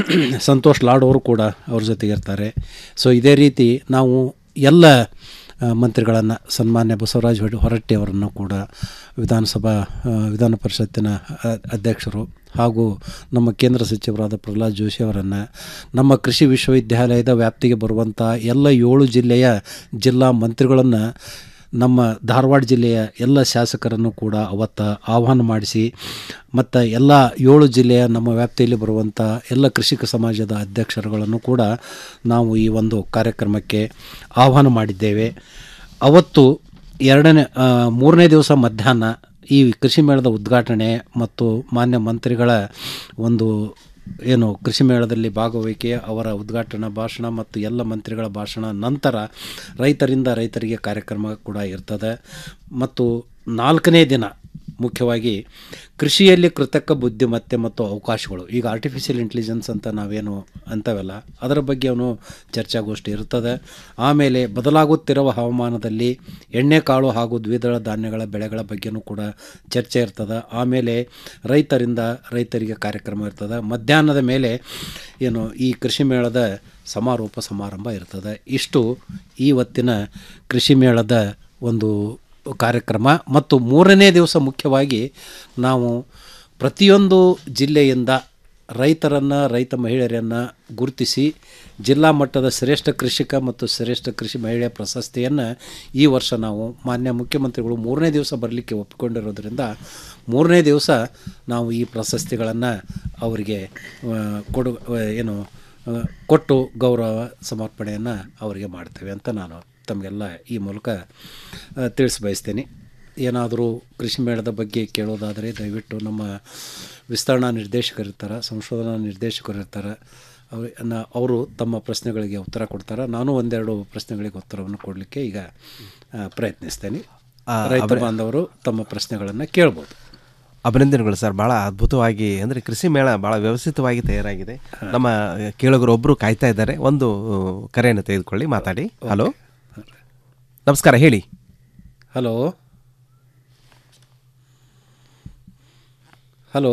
ಸಂತೋಷ್ ಲಾಡ್ ಅವರು ಕೂಡ ಅವ್ರ ಜೊತೆಗೆ ಇರ್ತಾರೆ ಸೊ ಇದೇ ರೀತಿ ನಾವು ಎಲ್ಲ ಮಂತ್ರಿಗಳನ್ನು ಸನ್ಮಾನ್ಯ ಬಸವರಾಜ ಹೊರ- ಹೊರಟ್ಟಿ ಅವರನ್ನು ಕೂಡ ವಿಧಾನಸಭಾ ಆ, ವಿಧಾನ ಪರಿಷತ್ತಿನ ಅ- ಅಧ್ಯಕ್ಷರು ಹಾಗೂ ನಮ್ಮ ಕೇಂದ್ರ ಸಚಿವರಾದ ಪ್ರಹ್ಲಾದ್ ಜೋಶಿ ಅವರನ್ನು ನಮ್ಮ ಕೃಷಿ ವಿಶ್ವವಿದ್ಯಾಲಯದ ವ್ಯಾಪ್ತಿಗೆ ಬರುವಂಥ ಎಲ್ಲ ಏಳು ಜಿಲ್ಲೆಯ ಜಿಲ್ಲಾ ಮಂತ್ರಿಗಳನ್ನು ನಮ್ಮ ಧಾರವಾಡ ಜಿಲ್ಲೆಯ ಎಲ್ಲ ಶಾಸಕರನ್ನು ಕೂಡ ಅವತ್ತು ಆಹ್ವಾನ ಮಾಡಿಸಿ ಮತ್ತು ಎಲ್ಲ ಏಳು ಜಿಲ್ಲೆಯ ನಮ್ಮ ವ್ಯಾಪ್ತಿಯಲ್ಲಿ ಬರುವಂಥ ಎಲ್ಲ ಕೃಷಿಕ ಸಮಾಜದ ಅಧ್ಯಕ್ಷರುಗಳನ್ನು ಕೂಡ ನಾವು ಈ ಒಂದು ಕಾರ್ಯಕ್ರಮಕ್ಕೆ ಆಹ್ವಾನ ಮಾಡಿದ್ದೇವೆ ಅವತ್ತು ಎರಡನೇ ಆ, ಮೂರನೇ ದಿವಸ ಮಧ್ಯಾಹ್ನ ಈ ಕೃಷಿ ಮೇಳದ ಉದ್ಘಾಟನೆ ಮತ್ತು ಮಾನ್ಯ ಮಂತ್ರಿಗಳ ಒಂದು ಏನು ಕೃಷಿ ಮೇಳದಲ್ಲಿ ಭಾಗವಹಿಕೆ ಅವರ ಉದ್ಘಾಟನಾ ಭಾಷಣ ಮತ್ತು ಎಲ್ಲ ಮಂತ್ರಿಗಳ ಭಾಷಣ ನಂತರ ರೈತರಿಂದ ರೈತರಿಗೆ ಕಾರ್ಯಕ್ರಮ ಕೂಡ ಇರ್ತದೆ ಮತ್ತು ನಾಲ್ಕನೇ ದಿನ ಮುಖ್ಯವಾಗಿ ಕೃಷಿಯಲ್ಲಿ ಕೃತಕ ಬುದ್ಧಿಮತ್ತೆ ಮತ್ತು ಅವಕಾಶಗಳು ಈಗ ಆರ್ಟಿಫಿಷಿಯಲ್ ಇಂಟೆಲಿಜೆನ್ಸ್ ಅಂತ ನಾವೇನು ಅಂತವಲ್ಲ ಅದರ ಬಗ್ಗೆ ಅವನು ಚರ್ಚಾಗೋಷ್ಠಿ ಇರ್ತದೆ ಆಮೇಲೆ ಬದಲಾಗುತ್ತಿರುವ ಹವಾಮಾನದಲ್ಲಿ ಎಣ್ಣೆಕಾಳು ಹಾಗೂ ದ್ವಿದಳ ಧಾನ್ಯಗಳ ಬೆಳೆಗಳ ಬಗ್ಗೆನೂ ಕೂಡ ಚರ್ಚೆ ಇರ್ತದೆ ಆಮೇಲೆ ರೈತರಿಂದ ರೈತರಿಗೆ ಕಾರ್ಯಕ್ರಮ ಇರ್ತದೆ ಮಧ್ಯಾಹ್ನದ ಮೇಲೆ ಏನು ಈ ಕೃಷಿ ಮೇಳದ ಸಮಾರೋಪ ಸಮಾರಂಭ ಇರ್ತದೆ ಇಷ್ಟು ಇವತ್ತಿನ ಕೃಷಿ ಮೇಳದ ಒಂದು ಕಾರ್ಯಕ್ರಮ ಮತ್ತು ಮೂರನೇ ದಿವಸ ಮುಖ್ಯವಾಗಿ ನಾವು ಪ್ರತಿಯೊಂದು ಜಿಲ್ಲೆಯಿಂದ ರೈತರನ್ನು ರೈತ ಮಹಿಳೆಯರನ್ನು ಗುರುತಿಸಿ ಜಿಲ್ಲಾ ಮಟ್ಟದ ಶ್ರೇಷ್ಠ ಕೃಷಿಕ ಮತ್ತು ಶ್ರೇಷ್ಠ ಕೃಷಿ ಮಹಿಳೆಯ ಪ್ರಶಸ್ತಿಯನ್ನು ಈ ವರ್ಷ ನಾವು ಮಾನ್ಯ ಮುಖ್ಯಮಂತ್ರಿಗಳು ಮೂರನೇ ದಿವಸ ಬರಲಿಕ್ಕೆ ಒಪ್ಪಿಕೊಂಡಿರೋದ್ರಿಂದ ಮೂರನೇ ದಿವಸ ನಾವು ಈ ಪ್ರಶಸ್ತಿಗಳನ್ನು ಅವರಿಗೆ ಆ, ಕೊಡು ಆ, ಏನು ಆ, ಕೊಟ್ಟು ಗೌರವ ಸಮರ್ಪಣೆಯನ್ನು ಅವರಿಗೆ ಮಾಡ್ತೇವೆ ಅಂತ ನಾನು ತಮಗೆಲ್ಲ ಈ ಮೂಲಕ ಆ, ತಿಳಿಸ ಬಯಸ್ತೇನೆ ಏನಾದರೂ ಕೃಷಿ ಮೇಳದ ಬಗ್ಗೆ ಕೇಳೋದಾದರೆ ದಯವಿಟ್ಟು ನಮ್ಮ ವಿಸ್ತರಣಾ ನಿರ್ದೇಶಕರು ಇರ್ತಾರೆ ಸಂಶೋಧನಾ ನಿರ್ದೇಶಕರು ಇರ್ತಾರೆ ಅವ್ರನ್ನ ಅವರು ತಮ್ಮ ಪ್ರಶ್ನೆಗಳಿಗೆ ಉತ್ತರ ಕೊಡ್ತಾರೆ ನಾನು ಒಂದೆರಡು ಪ್ರಶ್ನೆಗಳಿಗೆ ಉತ್ತರವನ್ನು ಕೊಡಲಿಕ್ಕೆ ಈಗ ಆ, ಪ್ರಯತ್ನಿಸ್ತೇನೆ ಆ, ರೈತ ಅಭಿ- ಬಾಂಧವರು ತಮ್ಮ ಪ್ರಶ್ನೆಗಳನ್ನು ಕೇಳ್ಬೋದು ಅಭಿನಂದನೆಗಳು ಸರ್ ಭಾಳ ಅದ್ಭುತವಾಗಿ ಅಂದರೆ ಕೃಷಿ ಮೇಳ ಭಾಳ ವ್ಯವಸ್ಥಿತವಾಗಿ ತಯಾರಾಗಿದೆ ನಮ್ಮ ಕೇಳುಗರು ಒಬ್ಬರು ಕಾಯ್ತಾ ಇದ್ದಾರೆ ಒಂದು ಕರೆಯನ್ನು ತೆಗೆದುಕೊಳ್ಳಿ ಮಾತಾಡಿ ಹಲೋ ನಮಸ್ಕಾರ ಹೇಳಿ ಹಲೋ ಹಲೋ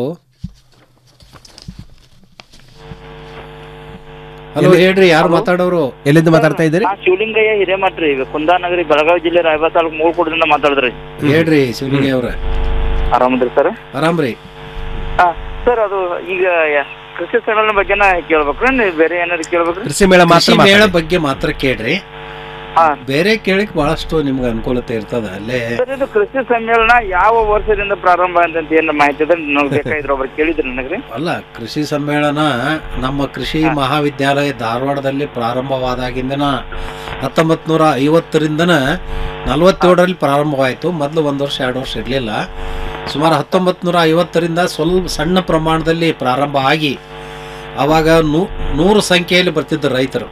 ಹಲೋ ಹೇಳ್ರಿ ಯಾರು ಮಾತಾಡೋರು ಎಲ್ಲಿಂದ ಮಾತಾಡ್ತಾ ಇದ್ದೀರಿ ನಾ ಶಿವಲಿಂಗಯ್ಯ ಹಿರೇಮಠ್ರಿ ಈಗ ಕುಂದಾನಗರಿ ಬೆಳಗಾವಿ ಜಿಲ್ಲೆ ರಾಯಬಾಗ ತಾಲೂಕು ಮೂಳ್ಕೋಟದಿಂದ ಮಾತಾಡಿದ್ರಿ ಹೇಳ್ರಿ ಶಿವಲಿಂಗ ಅವ್ರ ಆರಾಮದ್ರಿ ಸರ್ ಆರಾಮ್ರಿ ಸರ್ ಅದು ಈಗ ಯ- ಕೃಷಿ ಸಡಲ ಬಗ್ಗೆನ ಕೇಳ್ಬೇಕ್ರಿ ನೀವು ಬೇರೆ ಏನಾದ್ರು ಕೇಳ್ಬೇಕ್ರಿ ಕೃಷಿ ಮೇಳ ಮಾತ್ರ ಕೃಷಿ ಮೇಳ ಮಾತಾಡಿ. ಬಗ್ಗೆ ಮಾತ್ರ ಕೇಳ್ರಿ ಬೇರೆ ಕೇಳಕ್ ಬಹಳಷ್ಟು ನಿಮ್ಗೆ ಅನುಕೂಲತೆ ಇರ್ತದ ಅಲ್ಲೇ ಸರ್ ಇದು ಕೃಷಿ ಸಮ್ಮೇಳನ ಯಾವ ವರ್ಷದಿಂದ ಪ್ರಾರಂಭ ಅಂತ ಏನ್ ಮಾಹಿತಿ ಅದ ನಮ್ಗೆ ಬೇಕಾಗಿದ್ರು ಒಬ್ರು ಕೇಳಿದ್ರಿ ನನಗ್ರಿ ಅಲ್ಲ ಕೃಷಿ ಸಮ್ಮೇಳನ ನಮ್ಮ ಕೃಷಿ ಮಹಾವಿದ್ಯಾಲಯ ಧಾರವಾಡದಲ್ಲಿ ಪ್ರಾರಂಭವಾದಾಗಿಂದನ ಹತ್ತೊಂಬತ್ ನೂರ ಐವತ್ತರಿಂದನ ನಲವತ್ತೇಳರಲ್ಲಿ ಪ್ರಾರಂಭವಾಯಿತು ಮೊದಲು ಒಂದು ವರ್ಷ ಎರಡು ವರ್ಷ ಇರಲಿಲ್ಲ ಸುಮಾರು ಹತ್ತೊಂಬತ್ ನೂರ ಐವತ್ತರಿಂದ ಸ್ವಲ್ಪ ಸಣ್ಣ ಪ್ರಮಾಣದಲ್ಲಿ ಪ್ರಾರಂಭ ಆಗಿ ಆವಾಗ ನೂ ನೂರು ಸಂಖ್ಯೆಯಲ್ಲಿ ಬರ್ತಿದ್ದರು ರೈತರು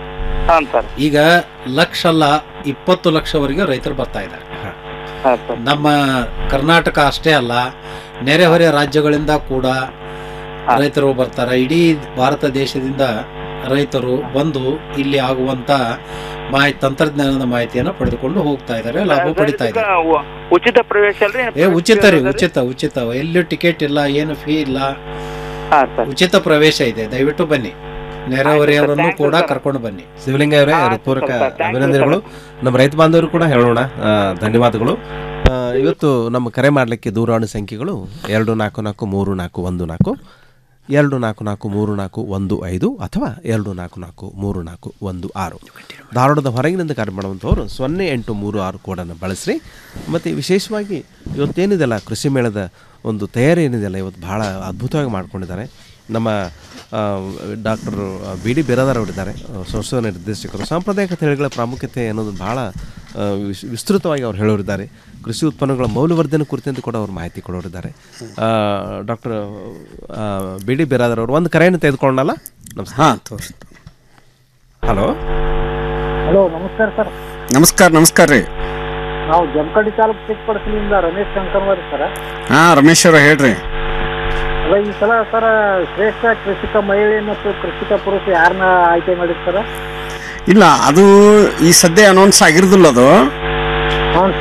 ಈಗ ಲಕ್ಷ ಅಲ್ಲ ಇಪ್ಪತ್ತು ಲಕ್ಷವರೆಗೆ ರೈತರು ಬರ್ತಾ ಇದ್ದಾರೆ ನಮ್ಮ ಕರ್ನಾಟಕ ಅಷ್ಟೇ ಅಲ್ಲ ನೆರೆಹೊರೆ ರಾಜ್ಯಗಳಿಂದ ಕೂಡ ರೈತರು ಬರ್ತಾರೆ ಇಡೀ ಭಾರತ ದೇಶದಿಂದ ರೈತರು ಬಂದು ಇಲ್ಲಿ ಆಗುವಂತ ಮಾಹಿತಿ ತಂತ್ರಜ್ಞಾನದ ಮಾಹಿತಿಯನ್ನು ಪಡೆದುಕೊಂಡು ಹೋಗ್ತಾ ಇದ್ದಾರೆ ಲಾಭ ಪಡಿತಾ ಈಗ ಇದ್ದಾರೆ ಉ- ಉಚಿತ ಪ್ರವೇಶ ಅಲ್ರಿ ಏ ಉಚಿತ ರೀ ಉಚಿತ ಉಚಿತ ಎಲ್ಲಿ ಟಿಕೆಟ್ ಇಲ್ಲ ಏನು ಫೀ ಇಲ್ಲ ಉಚಿತ ಪ್ರವೇಶ ಇದೆ ದಯವಿಟ್ಟು ಬನ್ನಿ ನೆರೆಹೊರೆಯವರನ್ನು ಕೂಡ ಕರ್ಕೊಂಡು ಬನ್ನಿ ಶಿವಲಿಂಗ ಅವರೇ ಹೃತ್ಪೂರ್ವಕ ಅಭಿನಂದನೆಗಳು ನಮ್ಮ ರೈತ ಬಾಂಧವರು ಕೂಡ ಹೇಳೋಣ ಆ, ಧನ್ಯವಾದಗಳು ಆ, ಇವತ್ತು ನಮ್ಮ ಕರೆ ಮಾಡಲಿಕ್ಕೆ ದೂರವಾಣಿ ಸಂಖ್ಯೆಗಳು ಎರಡು ನಾಲ್ಕು ನಾಲ್ಕು ಮೂರು ನಾಲ್ಕು ಒಂದು ನಾಲ್ಕು ಎರಡು ನಾಲ್ಕು ನಾಲ್ಕು ಮೂರು ನಾಲ್ಕು ಒಂದು ಐದು ಅಥವಾ ಎರಡು ನಾಲ್ಕು ನಾಲ್ಕು ಮೂರು ನಾಲ್ಕು ಒಂದು ಆರು ಧಾರವಾಡದ ಹೊರಗಿನಿಂದ ಕರೆ ಮಾಡುವಂಥವ್ರು ಸೊನ್ನೆ ಎಂಟು ಮೂರು ಆರು ಕೋಡನ್ನು ಬಳಸ್ರಿ ಮತ್ತು ವಿಶೇಷವಾಗಿ ಇವತ್ತೇನಿದೆಲ್ಲ ಕೃಷಿ ಮೇಳದ ಒಂದು ತಯಾರಿ ಏನಿದೆಯಲ್ಲ ಇವತ್ತು ಭಾಳ ಅದ್ಭುತವಾಗಿ ಮಾಡ್ಕೊಂಡಿದ್ದಾರೆ ನಮ್ಮ ಡಾಕ್ಟರ್ ಬಿ ಡಿ ಬಿರಾದಾರ್ ಅವರಿದ್ದಾರೆ ಆ, ಸಂಶೋಧನಾ ನಿರ್ದೇಶಕರು ಸಾಂಪ್ರದಾಯಿಕ ತಳಿಗಳ ಪ್ರಾಮುಖ್ಯತೆ ಅನ್ನೋದು ಭಾಳ ಆ, ವಿಸ್- ವಿಸ್ತೃತವಾಗಿ ಅವ್ರು ಹೇಳೋರಿದ್ದಾರೆ ಕೃಷಿ ಉತ್ಪನ್ನಗಳ ಮೌಲ್ಯವರ್ಧನೆ ಕುರಿತಂತೆ ಕೂಡ ಅವ್ರು ಮಾಹಿತಿ ಕೊಡೋರಿದ್ದಾರೆ ಡಾಕ್ಟರ್ ಬಿ ಡಿ ಬಿರಾದಾರ್ ಅವರು ಒಂದು ಕರೆಯನ್ನು ತೆಗೆದುಕೊಳ್ಳಲ್ಲ ನಮಸ್ಕಾರ ಹಾಂ ತೋರಿಸಿ ಹಲೋ ಹಲೋ ನಮಸ್ಕಾರ ಸರ್ ನಮಸ್ಕಾರ ನಮಸ್ಕಾರ ರೀ ನಾವು ಜಮಖಂಡಿ ತಾಲೂಕು ಚಿಕ್ಕಪಡಸಲಿಂದ ರಮೇಶ್ ಶಂಕರ್ವಾರಿ ಸರ್ ಹಾಂ ರಮೇಶ್ ಅವ್ರ ಹೇಳ್ರಿ ಅಲ್ಲ ಈ ಸಲ ಸರ್ ಶ್ರೇಷ್ಠ ಕೃಷಿಕ ಮಹಿಳೆ ಮತ್ತು ಕೃಷಿಕ ಪುರುಷ ಯಾರನ್ನ ಆಯ್ಕೆ ಮಾಡಿದ್ ಸರ್ ಇಲ್ಲ ಅದು ಈ ಸದ್ಯ ಅನೌನ್ಸ್ ಆಗಿರೋದಿಲ್ಲ ಅದು ಹ್ಞೂ ಸರ್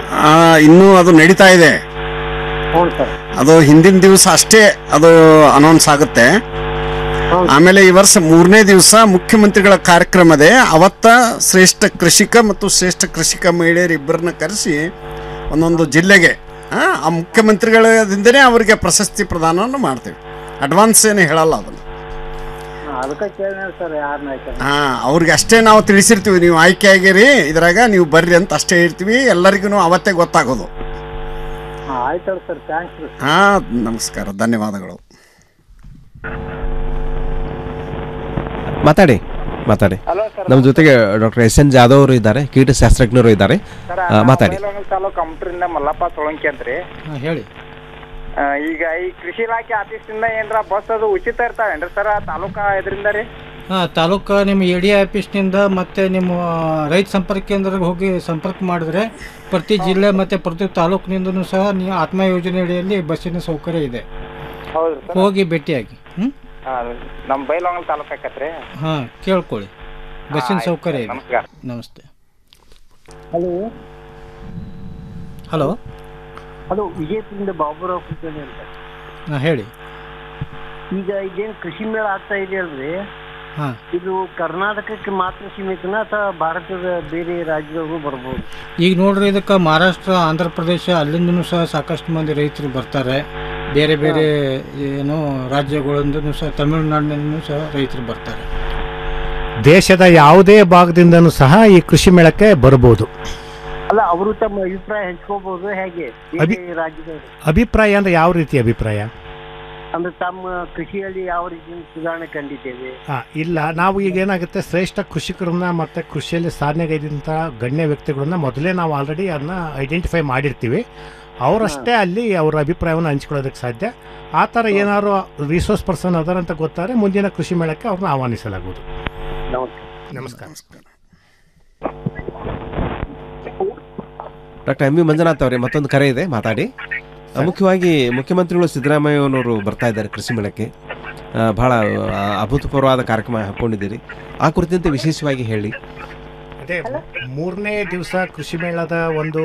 ಆ, ಇನ್ನೂ ಅದು ನಡೀತಾ ಇದೆ ಹ್ಞೂ ಸರ್ ಅದು ಹಿಂದಿನ ದಿವಸ ಅಷ್ಟೇ ಅದು ಅನೌನ್ಸ್ ಆಗುತ್ತೆ ಆಮೇಲೆ ಈ ವರ್ಷ ಮೂರನೇ ದಿವಸ ಮುಖ್ಯಮಂತ್ರಿಗಳ ಕಾರ್ಯಕ್ರಮದೆ ಅವತ್ತ ಶ್ರೇಷ್ಠ ಕೃಷಿಕ ಮತ್ತು ಶ್ರೇಷ್ಠ ಕೃಷಿಕ ಮಹಿಳೆಯರು ಇಬ್ಬರನ್ನ ಕರೆಸಿ ಒಂದೊಂದು ಜಿಲ್ಲೆಗೆ ಆ, ಆ ಮುಖ್ಯಮಂತ್ರಿಗಳಿಂದನೇ ಅವರಿಗೆ ಪ್ರಶಸ್ತಿ ಪ್ರದಾನವನ್ನು ಮಾಡ್ತೀವಿ ಅಡ್ವಾನ್ಸ್ ಏನು ಹೇಳಲ್ಲ ಅದನ್ನು ಅದಕ್ಕೆ ಕೇಳಿನ ಸರ್ ಯಾರನ್ನ ಆಯ್ಕೆ ಹಾ ಅವ್ರಿಗೆ ಅಷ್ಟೇ ನಾವು ತಿಳಿಸಿರ್ತೀವಿ ನೀವು ಆಯ್ಕೆ ಆಗಿರಿ ಇದ್ರಾಗ ನೀವು ಬರ್ರಿ ಅಂತ ಅಷ್ಟೇ ಹೇಳ್ತೀವಿ ಎಲ್ಲರಿಗೂ ಅವತ್ತೇ ಗೊತ್ತಾಗೋದು ಹಾಂ ಆಯ್ತು ಸರ್ ಥ್ಯಾಂಕ್ಸ್ ರೀ ಹಾ ನಮಸ್ಕಾರ ಧನ್ಯವಾದಗಳು ಮಾತಾಡಿ ಮಾತಾಡಿ ಹಲೋ ಸರ್ ನಮ್ಮ ಜೊತೆಗೆ ಡಾಕ್ಟರ್ ಎಸ್ ಎನ್ ಜಾದವ್ ಅವರು ಇದ್ದಾರೆ ಕೀಟಶಾಸ್ತ್ರಜ್ಞರು ಇದ್ದಾರೆ ಸರ್ ಆ, ಮಾತಾಡಿ ತಾಲೂಕು ಕಂಪ್ಯೂಟರಿಂದ ಮಲ್ಲಪ್ಪ ಸೋಳಂಕಿ ಅಂತ್ರಿ ಹೇಳಿ ಆ, ಈಗ ಈ ಕೃಷಿ ಇಲಾಖೆ ಆಫೀಸಿಂದ ಏನ್ರ ಬಸ್ ಅದು ಉಚಿತ ಇರ್ತಾವೇನ್ರಿ ಸರ್ ತಾಲೂಕಾ ಇದರಿಂದ ರೀ ಹಾಂ ತಾಲೂಕು ನಿಮ್ಮ ಎ ಡಿ ಆಫೀಸ್ನಿಂದ ಮತ್ತು ನಿಮ್ಮ ರೈತ ಸಂಪರ್ಕ ಕೇಂದ್ರಕ್ಕೆ ಹೋಗಿ ಸಂಪರ್ಕ ಮಾಡಿದ್ರೆ ಪ್ರತಿ ಜಿಲ್ಲೆ ಮತ್ತು ಪ್ರತಿ ತಾಲೂಕಿನಿಂದನೂ ಸಹ ನೀವು ಆತ್ಮ ಯೋಜನೆ ಅಡಿಯಲ್ಲಿ ಬಸ್ಸಿನ ಸೌಕರ್ಯ ಇದೆ ಹೌದ್ರಿ ಸರ್ ಹೋಗಿ ಭೇಟಿಯಾಗಿ ಹ್ಞೂ ನಮ್ಮ ಬೈಲೊಂಗಲ್ ತಾಲೂಕು ಆಕತ್ರಿ ಹಾಂ ಕೇಳ್ಕೊಳ್ಳಿ ಬಸ್ಸಿನ ಆಯ್ತು ಸೌಕರ್ಯ ಸರ್, ಇದೆ ನಮಸ್ಕಾರ. ನಮಸ್ತೆ ಹಲೋ ಹಲೋ ಹಲೋ ವಿಜಯಪುರದಿಂದ ಬಾಬುರಾವ್ ಕುಲಕರ್ಣಿ ಅಂತ ಹಾಂ ಹೇಳಿ ಈಗ ಇದೇನು ಕೃಷಿ ಮೇಳ ಆಗ್ತಾ ಇದೆ ಅಲ್ರಿ ಹಾಂ ಇದು ಕರ್ನಾಟಕಕ್ಕೆ ಮಾತ್ರ ಸೀಮಿತನ ಅಥವಾ ಭಾರತದ ಬೇರೆ ರಾಜ್ಯದವರು ಬರ್ಬೋದು ಈಗ ನೋಡ್ರಿ ಇದಕ್ಕೆ ಮಹಾರಾಷ್ಟ್ರ ಆಂಧ್ರ ಪ್ರದೇಶ ಅಲ್ಲಿಂದನೂ ಸಹ ಸಾಕಷ್ಟು ಮಂದಿ ರೈತರು ಬರ್ತಾರೆ ಬೇರೆ ಬೇರೆ ಏನು ರಾಜ್ಯಗಳಿಂದನೂ ಸಹ ತಮಿಳುನಾಡಿನಿಂದನೂ ಸಹ ರೈತರು ಬರ್ತಾರೆ ದೇಶದ ಯಾವುದೇ ಭಾಗದಿಂದನೂ ಸಹ ಈ ಕೃಷಿ ಮೇಳಕ್ಕೆ ಬರಬಹುದು ಅಲ್ಲ ಅವರು ತಮ್ಮ ಅಭಿಪ್ರಾಯ ಹಂಚ್ಕೋಬಹುದು ಹೇಗೆ ಅಭಿ- ಬೇರೆ ರಾಜ್ಯದವರು ಅಭಿಪ್ರಾಯ ಅಂದ್ರೆ ಯಾವ ರೀತಿ ಅಭಿಪ್ರಾಯ ಅಂದ್ರೆ ತಮ್ಮ ಕೃಷಿಯಲ್ಲಿ ಯಾವ ರೀತಿ ಸುಧಾರಣೆ ಕಂಡಿದ್ದೇವೆ ಆ, ಇಲ್ಲ ನಾವು ಈಗ ಏನಾಗುತ್ತೆ ಶ್ರೇಷ್ಠ ಕೃಷಿಕರನ್ನ ಮತ್ತೆ ಕೃಷಿಯಲ್ಲಿ ಸಾಧನೆಗೈದಂಥ ಗಣ್ಯ ವ್ಯಕ್ತಿಗಳನ್ನ ಮೊದಲೇ ನಾವು ಆಲ್ರೆಡಿ ಅದನ್ನ ಐಡೆಂಟಿಫೈ ಮಾಡಿರ್ತೀವಿ ಅವರಷ್ಟೇ ಅಲ್ಲಿ ಅವರ ಅಭಿಪ್ರಾಯವನ್ನು ಹಂಚ್ಕೊಳ್ಳೋದಕ್ಕೆ ಸಾಧ್ಯ ಆ ಥರ ಏನಾದ್ರು ರಿಸೋರ್ಸ್ ಪರ್ಸನ್ ಅದರ ಅಂತ ಗೊತ್ತಾರೆ ಮುಂದಿನ ಕೃಷಿ ಮೇಳಕ್ಕೆ ಅವ್ರನ್ನ ಆಹ್ವಾನಿಸಲಾಗುವುದು ನಮಸ್ಕಾರ ಡಾಕ್ಟರ್ ಎಂ ವಿ ಮಂಜುನಾಥ್ ಅವರೇ ಮತ್ತೊಂದು ಕರೆ ಇದೆ ಮಾತಾಡಿ ಆ, ಮುಖ್ಯವಾಗಿ ಮುಖ್ಯಮಂತ್ರಿಗಳು ಸಿದ್ದರಾಮಯ್ಯನವರು ಬರ್ತಾ ಇದ್ದಾರೆ ಕೃಷಿ ಮೇಳಕ್ಕೆ ಆ, ಬಹಳ ಆ, ಅಭೂತಪೂರ್ವವಾದ ಕಾರ್ಯಕ್ರಮ ಹಾಕ್ಕೊಂಡಿದ್ದೀರಿ ಆ ಕುರಿತಂತೆ ವಿಶೇಷವಾಗಿ ಹೇಳಿ ಅದೇ ಮೂರನೇ ದಿವಸ ಕೃಷಿ ಮೇಳದ ಒಂದು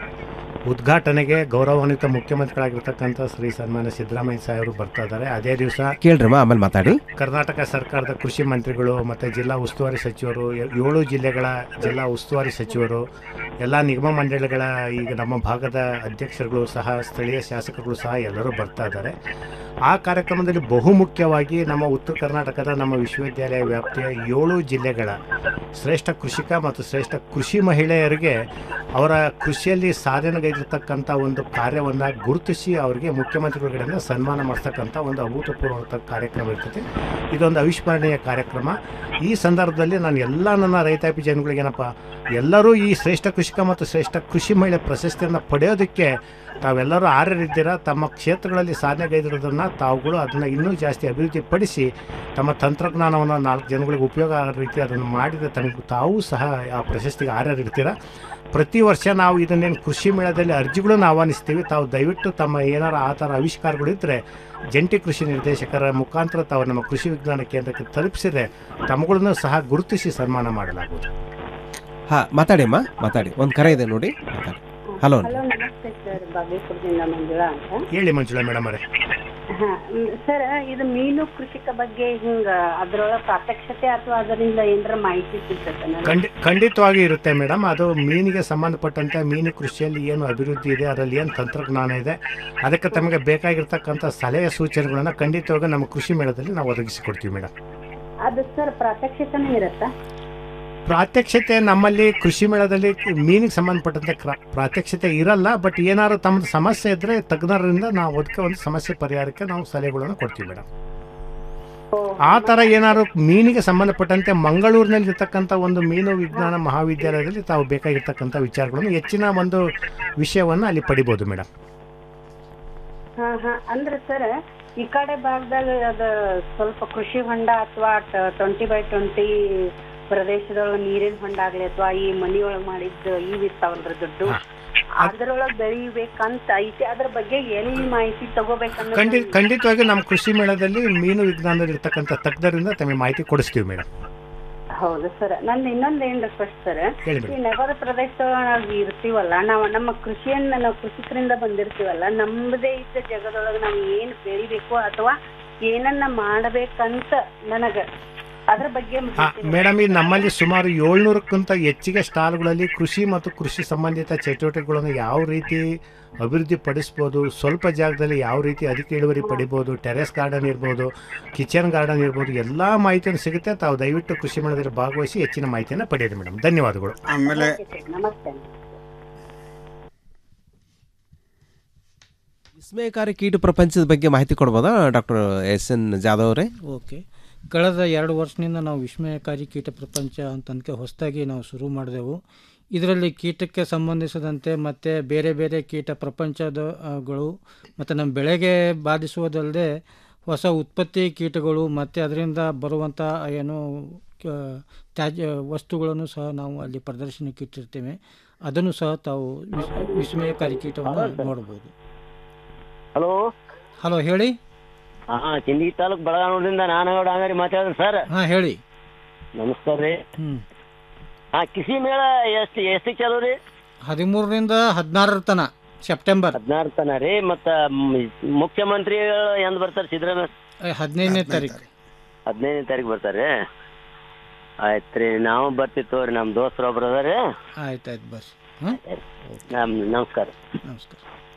ಉದ್ಘಾಟನೆಗೆ ಗೌರವಾನ್ವಿತ ಮುಖ್ಯಮಂತ್ರಿಗಳಾಗಿರ್ತಕ್ಕಂಥ ಶ್ರೀ ಸನ್ಮಾನ್ಯ ಸಿದ್ದರಾಮಯ್ಯ ಸಾಹೇಬರು ಬರ್ತಾ ಇದ್ದಾರೆ ಅದೇ ದಿವಸ ಕೇಳ್ರಮ್ಮ ಆಮೇಲೆ ಮಾತಾಡಿ ಕರ್ನಾಟಕ ಸರ್ಕಾರದ ಕೃಷಿ ಮಂತ್ರಿಗಳು ಮತ್ತು ಜಿಲ್ಲಾ ಉಸ್ತುವಾರಿ ಸಚಿವರು ಎ- ಏಳು ಜಿಲ್ಲೆಗಳ ಜಿಲ್ಲಾ ಉಸ್ತುವಾರಿ ಸಚಿವರು ಎಲ್ಲ ನಿಗಮ ಮಂಡಳಿಗಳ ಈಗ ನಮ್ಮ ಭಾಗದ ಅಧ್ಯಕ್ಷರುಗಳು ಸಹ ಸ್ಥಳೀಯ ಶಾಸಕರುಗಳು ಸಹ ಎಲ್ಲರೂ ಬರ್ತಾ ಇದ್ದಾರೆ ಆ ಕಾರ್ಯಕ್ರಮದಲ್ಲಿ ಬಹುಮುಖ್ಯವಾಗಿ ನಮ್ಮ ಉತ್ತರ ಕರ್ನಾಟಕದ ನಮ್ಮ ವಿಶ್ವವಿದ್ಯಾಲಯ ವ್ಯಾಪ್ತಿಯ ಏಳು ಜಿಲ್ಲೆಗಳ ಶ್ರೇಷ್ಠ ಕೃಷಿಕ ಮತ್ತು ಶ್ರೇಷ್ಠ ಕೃಷಿ ಮಹಿಳೆಯರಿಗೆ ಅವರ ಕೃಷಿಯಲ್ಲಿ ಸಾಧನೆಗೈದಿರ್ತಕ್ಕಂಥ ಒಂದು ಕಾರ್ಯವನ್ನು ಗುರುತಿಸಿ ಅವರಿಗೆ ಮುಖ್ಯಮಂತ್ರಿಗಳ ಕಡೆಯಿಂದ ಸನ್ಮಾನ ಮಾಡಿಸ್ತಕ್ಕಂಥ ಒಂದು ಅಭೂತಪೂರ್ವ ಕಾರ್ಯಕ್ರಮ ಇರ್ತದೆ ಇದೊಂದು ಅವಿಸ್ಮರಣೀಯ ಕಾರ್ಯಕ್ರಮ ಈ ಸಂದರ್ಭದಲ್ಲಿ ನಾನು ಎಲ್ಲ ನನ್ನ ರೈತಾಪಿ ಜನಗಳಿಗೆ ಏನಪ್ಪ ಎಲ್ಲರೂ ಈ ಶ್ರೇಷ್ಠ ಕೃಷಿಕ ಮತ್ತು ಶ್ರೇಷ್ಠ ಕೃಷಿ ಮಹಿಳೆ ಪ್ರಶಸ್ತಿಯನ್ನು ಪಡೆಯೋದಕ್ಕೆ ತಾವೆಲ್ಲರೂ ಆರ್ಯರಿದ್ದೀರಾ ತಮ್ಮ ಕ್ಷೇತ್ರಗಳಲ್ಲಿ ಸಾಧನೆಗೈದಿರೋದನ್ನು ತಾವುಗಳು ಅದನ್ನು ಇನ್ನೂ ಜಾಸ್ತಿ ಅಭಿವೃದ್ಧಿಪಡಿಸಿ ತಮ್ಮ ತಂತ್ರಜ್ಞಾನವನ್ನು ನಾಲ್ಕು ಜನಗಳಿಗೆ ಉಪಯೋಗ ಆಗೋ ರೀತಿ ಅದನ್ನು ಮಾಡಿದರೆ ತಮಗೆ ತಾವೂ ಸಹ ಆ ಪ್ರಶಸ್ತಿಗೆ ಆರ್ಯರಿರ್ತೀರ ಪ್ರತಿ ವರ್ಷ ನಾವು ಇದನ್ನೇನು ಕೃಷಿ ಮೇಳದಲ್ಲಿ ಅರ್ಜಿಗಳನ್ನು ಆಹ್ವಾನಿಸ್ತೀವಿ ತಾವು ದಯವಿಟ್ಟು ತಮ್ಮ ಏನಾರ ಆ ಥರ ಆವಿಷ್ಕಾರಗಳಿದ್ದರೆ ಜಂಟಿ ಕೃಷಿ ನಿರ್ದೇಶಕರ ಮುಖಾಂತರ ತಾವು ನಮ್ಮ ಕೃಷಿ ವಿಜ್ಞಾನ ಕೇಂದ್ರಕ್ಕೆ ತಲುಪಿಸಿದರೆ ತಮ್ಮಗಳನ್ನು ಸಹ ಗುರುತಿಸಿ ಸನ್ಮಾನ ಮಾಡಲಾಗುವುದು ಹಾ ಮಾತಾಡಿ ಅಮ್ಮ ಮಾತಾಡಿ ಒಂದು ಕರೆ ಇದೆ ನೋಡಿ ಮಾತಾಡಿ ಹಲೋ ಹಲೋ ನಮಸ್ತೆ ಸರ್ ಬಾಗೇಪುರದಿಂದ ಮಂಜುಳಾ ಅಂತ ಹೇಳಿ ಮಂಜುಳಾ ಮೇಡಮ್ ಅವರೇ ಹಾ ಸರ್ ಇದು ಮೀನು ಕೃಷಿಕ ಬಗ್ಗೆ ಹಿಂಗ ಅದ್ರೊಳಗ ಪ್ರಾತ್ಯಕ್ಷತೆ ಅಥವಾ ಅದರಿಂದ ಏನಾರ ಮಾಹಿತಿ ಸಿಗ್ತದೆ ಖಂಡಿ ಖಂಡಿತವಾಗಿ ಇರುತ್ತೆ ಮೇಡಮ್ ಅದು ಮೀನಿಗೆ ಸಂಬಂಧಪಟ್ಟಂತೆ ಮೀನು ಕೃಷಿಯಲ್ಲಿ ಏನು ಅಭಿವೃದ್ಧಿ ಇದೆ ಅದರಲ್ಲಿ ಏನು ತಂತ್ರಜ್ಞಾನ ಇದೆ ಅದಕ್ಕೆ ತಮಗೆ ಬೇಕಾಗಿರ್ತಕ್ಕಂಥ ಸಲಹೆ ಸೂಚನೆಗಳನ್ನು ಖಂಡಿತವಾಗಿ ನಮ್ಮ ಕೃಷಿ ಮೇಳದಲ್ಲಿ ನಾವು ಒದಗಿಸಿಕೊಡ್ತೀವಿ ಮೇಡಮ್ ಅದು ಸರ್ ಪ್ರಾತ್ಯಕ್ಷತೆನೂ ಇರುತ್ತಾ ಪ್ರಾತ್ಯಕ್ಷತೆ ನಮ್ಮಲ್ಲಿ ಕೃಷಿ ಮೇಳದಲ್ಲಿ ಮೀನಿಗೆ ಸಂಬಂಧಪಟ್ಟಂತೆ ಕ್ರ- ಪ್ರಾತ್ಯಕ್ಷತೆ ಇರಲ್ಲ ಬಟ್ ಏನಾದ್ರು ತಮ್ಮದು ಸಮಸ್ಯೆ ಇದ್ದರೆ ತಜ್ಞರಿಂದ ನಾವು ಅದಕ್ಕೆ ಒಂದು ಸಮಸ್ಯೆ ಪರಿಹಾರಕ್ಕೆ ನಾವು ಸಲಹೆಗಳನ್ನು ಕೊಡ್ತೀವಿ ಮೇಡಮ್ ಆ ಥರ ಏನಾದ್ರು ಮೀನಿಗೆ ಸಂಬಂಧಪಟ್ಟಂತೆ ಮಂಗಳೂರಿನಲ್ಲಿ ಇರ್ತಕ್ಕಂಥ ಒಂದು ಮೀನು ವಿಜ್ಞಾನ ಮಹಾವಿದ್ಯಾಲಯದಲ್ಲಿ ತಾವು ಬೇಕಾಗಿರ್ತಕ್ಕಂಥ ವಿಚಾರಗಳನ್ನು ಹೆಚ್ಚಿನ ಒಂದು ವಿಷಯವನ್ನು ಅಲ್ಲಿ ಪಡಿಬೋದು ಮೇಡಮ್ ಹಾ ಹಾ ಅಂದ್ರೆ ಸರ್ ಈ ಕಡೆ ಭಾಗದಾಗ ಅದ ಸ್ವಲ್ಪ ಕೃಷಿ ಹೊಂಡ ಅಥವಾ ಟ್ವೆಂಟಿ ಬೈ ಟ್ವೆಂಟಿ ಪ್ರದೇಶದೊಳಗ ನೀರಿನ ಹೊಂಡ ಆಗ್ಲಿ ಅಥವಾ ಈ ಮನಿಯೊಳಗ್ ಮಾಡಿದ್ದ ಇವ್ ಇರ್ತಾವಲ್ರಿ ದುಡ್ಡು ಅದ್ರೊಳಗ್ ಬೆಳಿಬೇಕಂತ ಐತಿ ಅದ್ರ ಬಗ್ಗೆ ಎಲ್ಲಿ ಮಾಹಿತಿ ತಗೋಬೇಕನ್ನೋದು ಖಂಡಿ ಖಂಡಿತವಾಗಿ ನಮ್ಮ ಕೃಷಿ ಮೇಳದಲ್ಲಿ ಮೀನು ವಿಜ್ಞಾನದಲ್ಲಿ ಇರ್ತಕ್ಕಂಥ ತಜ್ಞರಿಂದ ತಮಗೆ ಮಾಹಿತಿ ಕೊಡಿಸ್ತೀವಿ ಮೇಡಮ್ ಹೌದು ಸರ್ ನಂದು ಇನ್ನೊಂದು ಏನ್ ರಿಕ್ವೆಸ್ಟ್ ಸರ್ ಹೇಳಿ ಮೇಡಮ್. ಈ ನಗರ ಪ್ರದೇಶದೊಳಗೆ ಇರ್ತೀವಲ್ಲ ನಾವು ನಮ್ಮ ಕೃಷಿಯನ್ನ ನಾವು ಕೃಷಿಕರಿಂದ ಬಂದಿರ್ತೀವಲ್ಲ ನಮ್ಮದೇ ಇದ್ದ ಜಾಗದೊಳಗೆ ನಾವು ಏನ್ ಬೆಳಿಬೇಕು ಅಥವಾ ಏನನ್ನ ಮಾಡಬೇಕಂತ ನನಗ ಅದ್ರ ಬಗ್ಗೆ ಆ, ಮೇಡಮ್ ಈ ನಮ್ಮಲ್ಲಿ ಸುಮಾರು ಏಳ್ನೂರಕ್ಕಿಂತ ಹೆಚ್ಚಿಗೆ ಸ್ಟಾಲ್ಗಳಲ್ಲಿ ಕೃಷಿ ಮತ್ತು ಕೃಷಿ ಸಂಬಂಧಿತ ಚಟುವಟಿಕೆಗಳನ್ನು ಯಾವ ರೀತಿ ಅಭಿವೃದ್ಧಿ ಪಡಿಸ್ಬೋದು ಸ್ವಲ್ಪ ಜಾಗದಲ್ಲಿ ಯಾವ ರೀತಿ ಅಧಿಕ ಇಳುವರಿ ಪಡಿಬೋದು ಟೆರೆಸ್ ಗಾರ್ಡನ್ ಇರ್ಬೋದು ಕಿಚನ್ ಗಾರ್ಡನ್ ಇರ್ಬೋದು ಎಲ್ಲ ಮಾಹಿತಿಯನ್ನು ಸಿಗುತ್ತೆ ತಾವು ದಯವಿಟ್ಟು ಕೃಷಿ ಮೇಳದಲ್ಲಿ ಭಾಗವಹಿಸಿ ಹೆಚ್ಚಿನ ಮಾಹಿತಿಯನ್ನು ಪಡೆಯಿರಿ ಮೇಡಮ್ ಧನ್ಯವಾದಗಳು ಆಮೇಲೆ ನಮಸ್ತೆ ವಿಸ್ಮಯಕಾರಿ ಕೀಟ ಪ್ರಪಂಚದ ಬಗ್ಗೆ ಮಾಹಿತಿ ಕೊಡ್ಬೋದಾ ಡಾಕ್ಟರ್ ಎಸ್ ಎನ್ ಜಾಧವ್ ಅವರೇ ಓಕೆ ಕಳೆದ ಎರಡು ವರ್ಷದಿಂದ ನಾವು ವಿಸ್ಮಯಕಾರಿ ಕೀಟ ಪ್ರಪಂಚ ಅಂತನ್ಕೆ ಹೊಸದಾಗಿ ನಾವು ಶುರು ಮಾಡಿದೆವು ಇದರಲ್ಲಿ ಕೀಟಕ್ಕೆ ಸಂಬಂಧಿಸಿದಂತೆ ಮತ್ತು ಬೇರೆ ಬೇರೆ ಕೀಟ ಪ್ರಪಂಚದ ಆ, ಗಳು ಮತ್ತು ನಮ್ಮ ಬೆಳೆಗೆ ಬಾಧಿಸುವುದಲ್ಲದೆ ಹೊಸ ಉತ್ಪತ್ತಿ ಕೀಟಗಳು ಮತ್ತು ಅದರಿಂದ ಬರುವಂಥ ಏನು ಕ- ತ್ಯಾಜ್ಯ ವಸ್ತುಗಳನ್ನು ಸಹ ನಾವು ಅಲ್ಲಿ ಪ್ರದರ್ಶನಕ್ಕೆ ಇಟ್ಟಿರ್ತೇವೆ ಅದನ್ನು ಸಹ ತಾವು ವಿಸ್- ವಿಸ್ಮಯಕಾರಿ ಕೀಟವನ್ನು ನೋಡ್ಬೋದು ಹಲೋ ಹಲೋ ಹೇಳಿ ಹಾ ಚಿಂದಗಿ ತಾಲೂಕ್ ಬೆಳಗಾನೂರಿಂದ ನಾನಗೌಡ ಅಂಗಡಿ ಮಾತಾಡಿದ್ರೆ ಸರ್ ಹಾಂ ಹೇಳಿ ನಮಸ್ಕಾರ ರೀ ಹ್ಞೂ ಹಾ ಕೃಷಿ ಮೇಳ ಎಷ್ಟು ಎಷ್ಟಕ್ಕೆ ಚಾಲು ರೀ ಹದಿಮೂರರಿಂದ ಹದಿನಾರರ ತನ ಸೆಪ್ಟೆಂಬರ್ ಹದಿನಾರು ತನ ರೀ ಮತ್ತ ಮ್- ಮುಖ್ಯಮಂತ್ರಿಗಳು ಎಂದ್ ಬರ್ತಾರೆ ಸಿದ್ದರಾಮಯ್ಯ ಹದಿನೈದನೇ ತಾರೀಕು ಹದಿನೈದನೇ ತಾರೀಕು ಬರ್ತಾರೆ ಆಯ್ತು ರೀ ನಾವು ಬರ್ತೀವಿ ತಗೋರಿ ನಮ್ಮ ದೋಸ್ತರು ಒಬ್ರು ಅದಾರ ಆಯ್ತು ಆಯ್ತು ಬರ್ರಿ ಹಾಂ ನಮ್ ನಮಸ್ಕಾರ ನಮಸ್ಕಾರ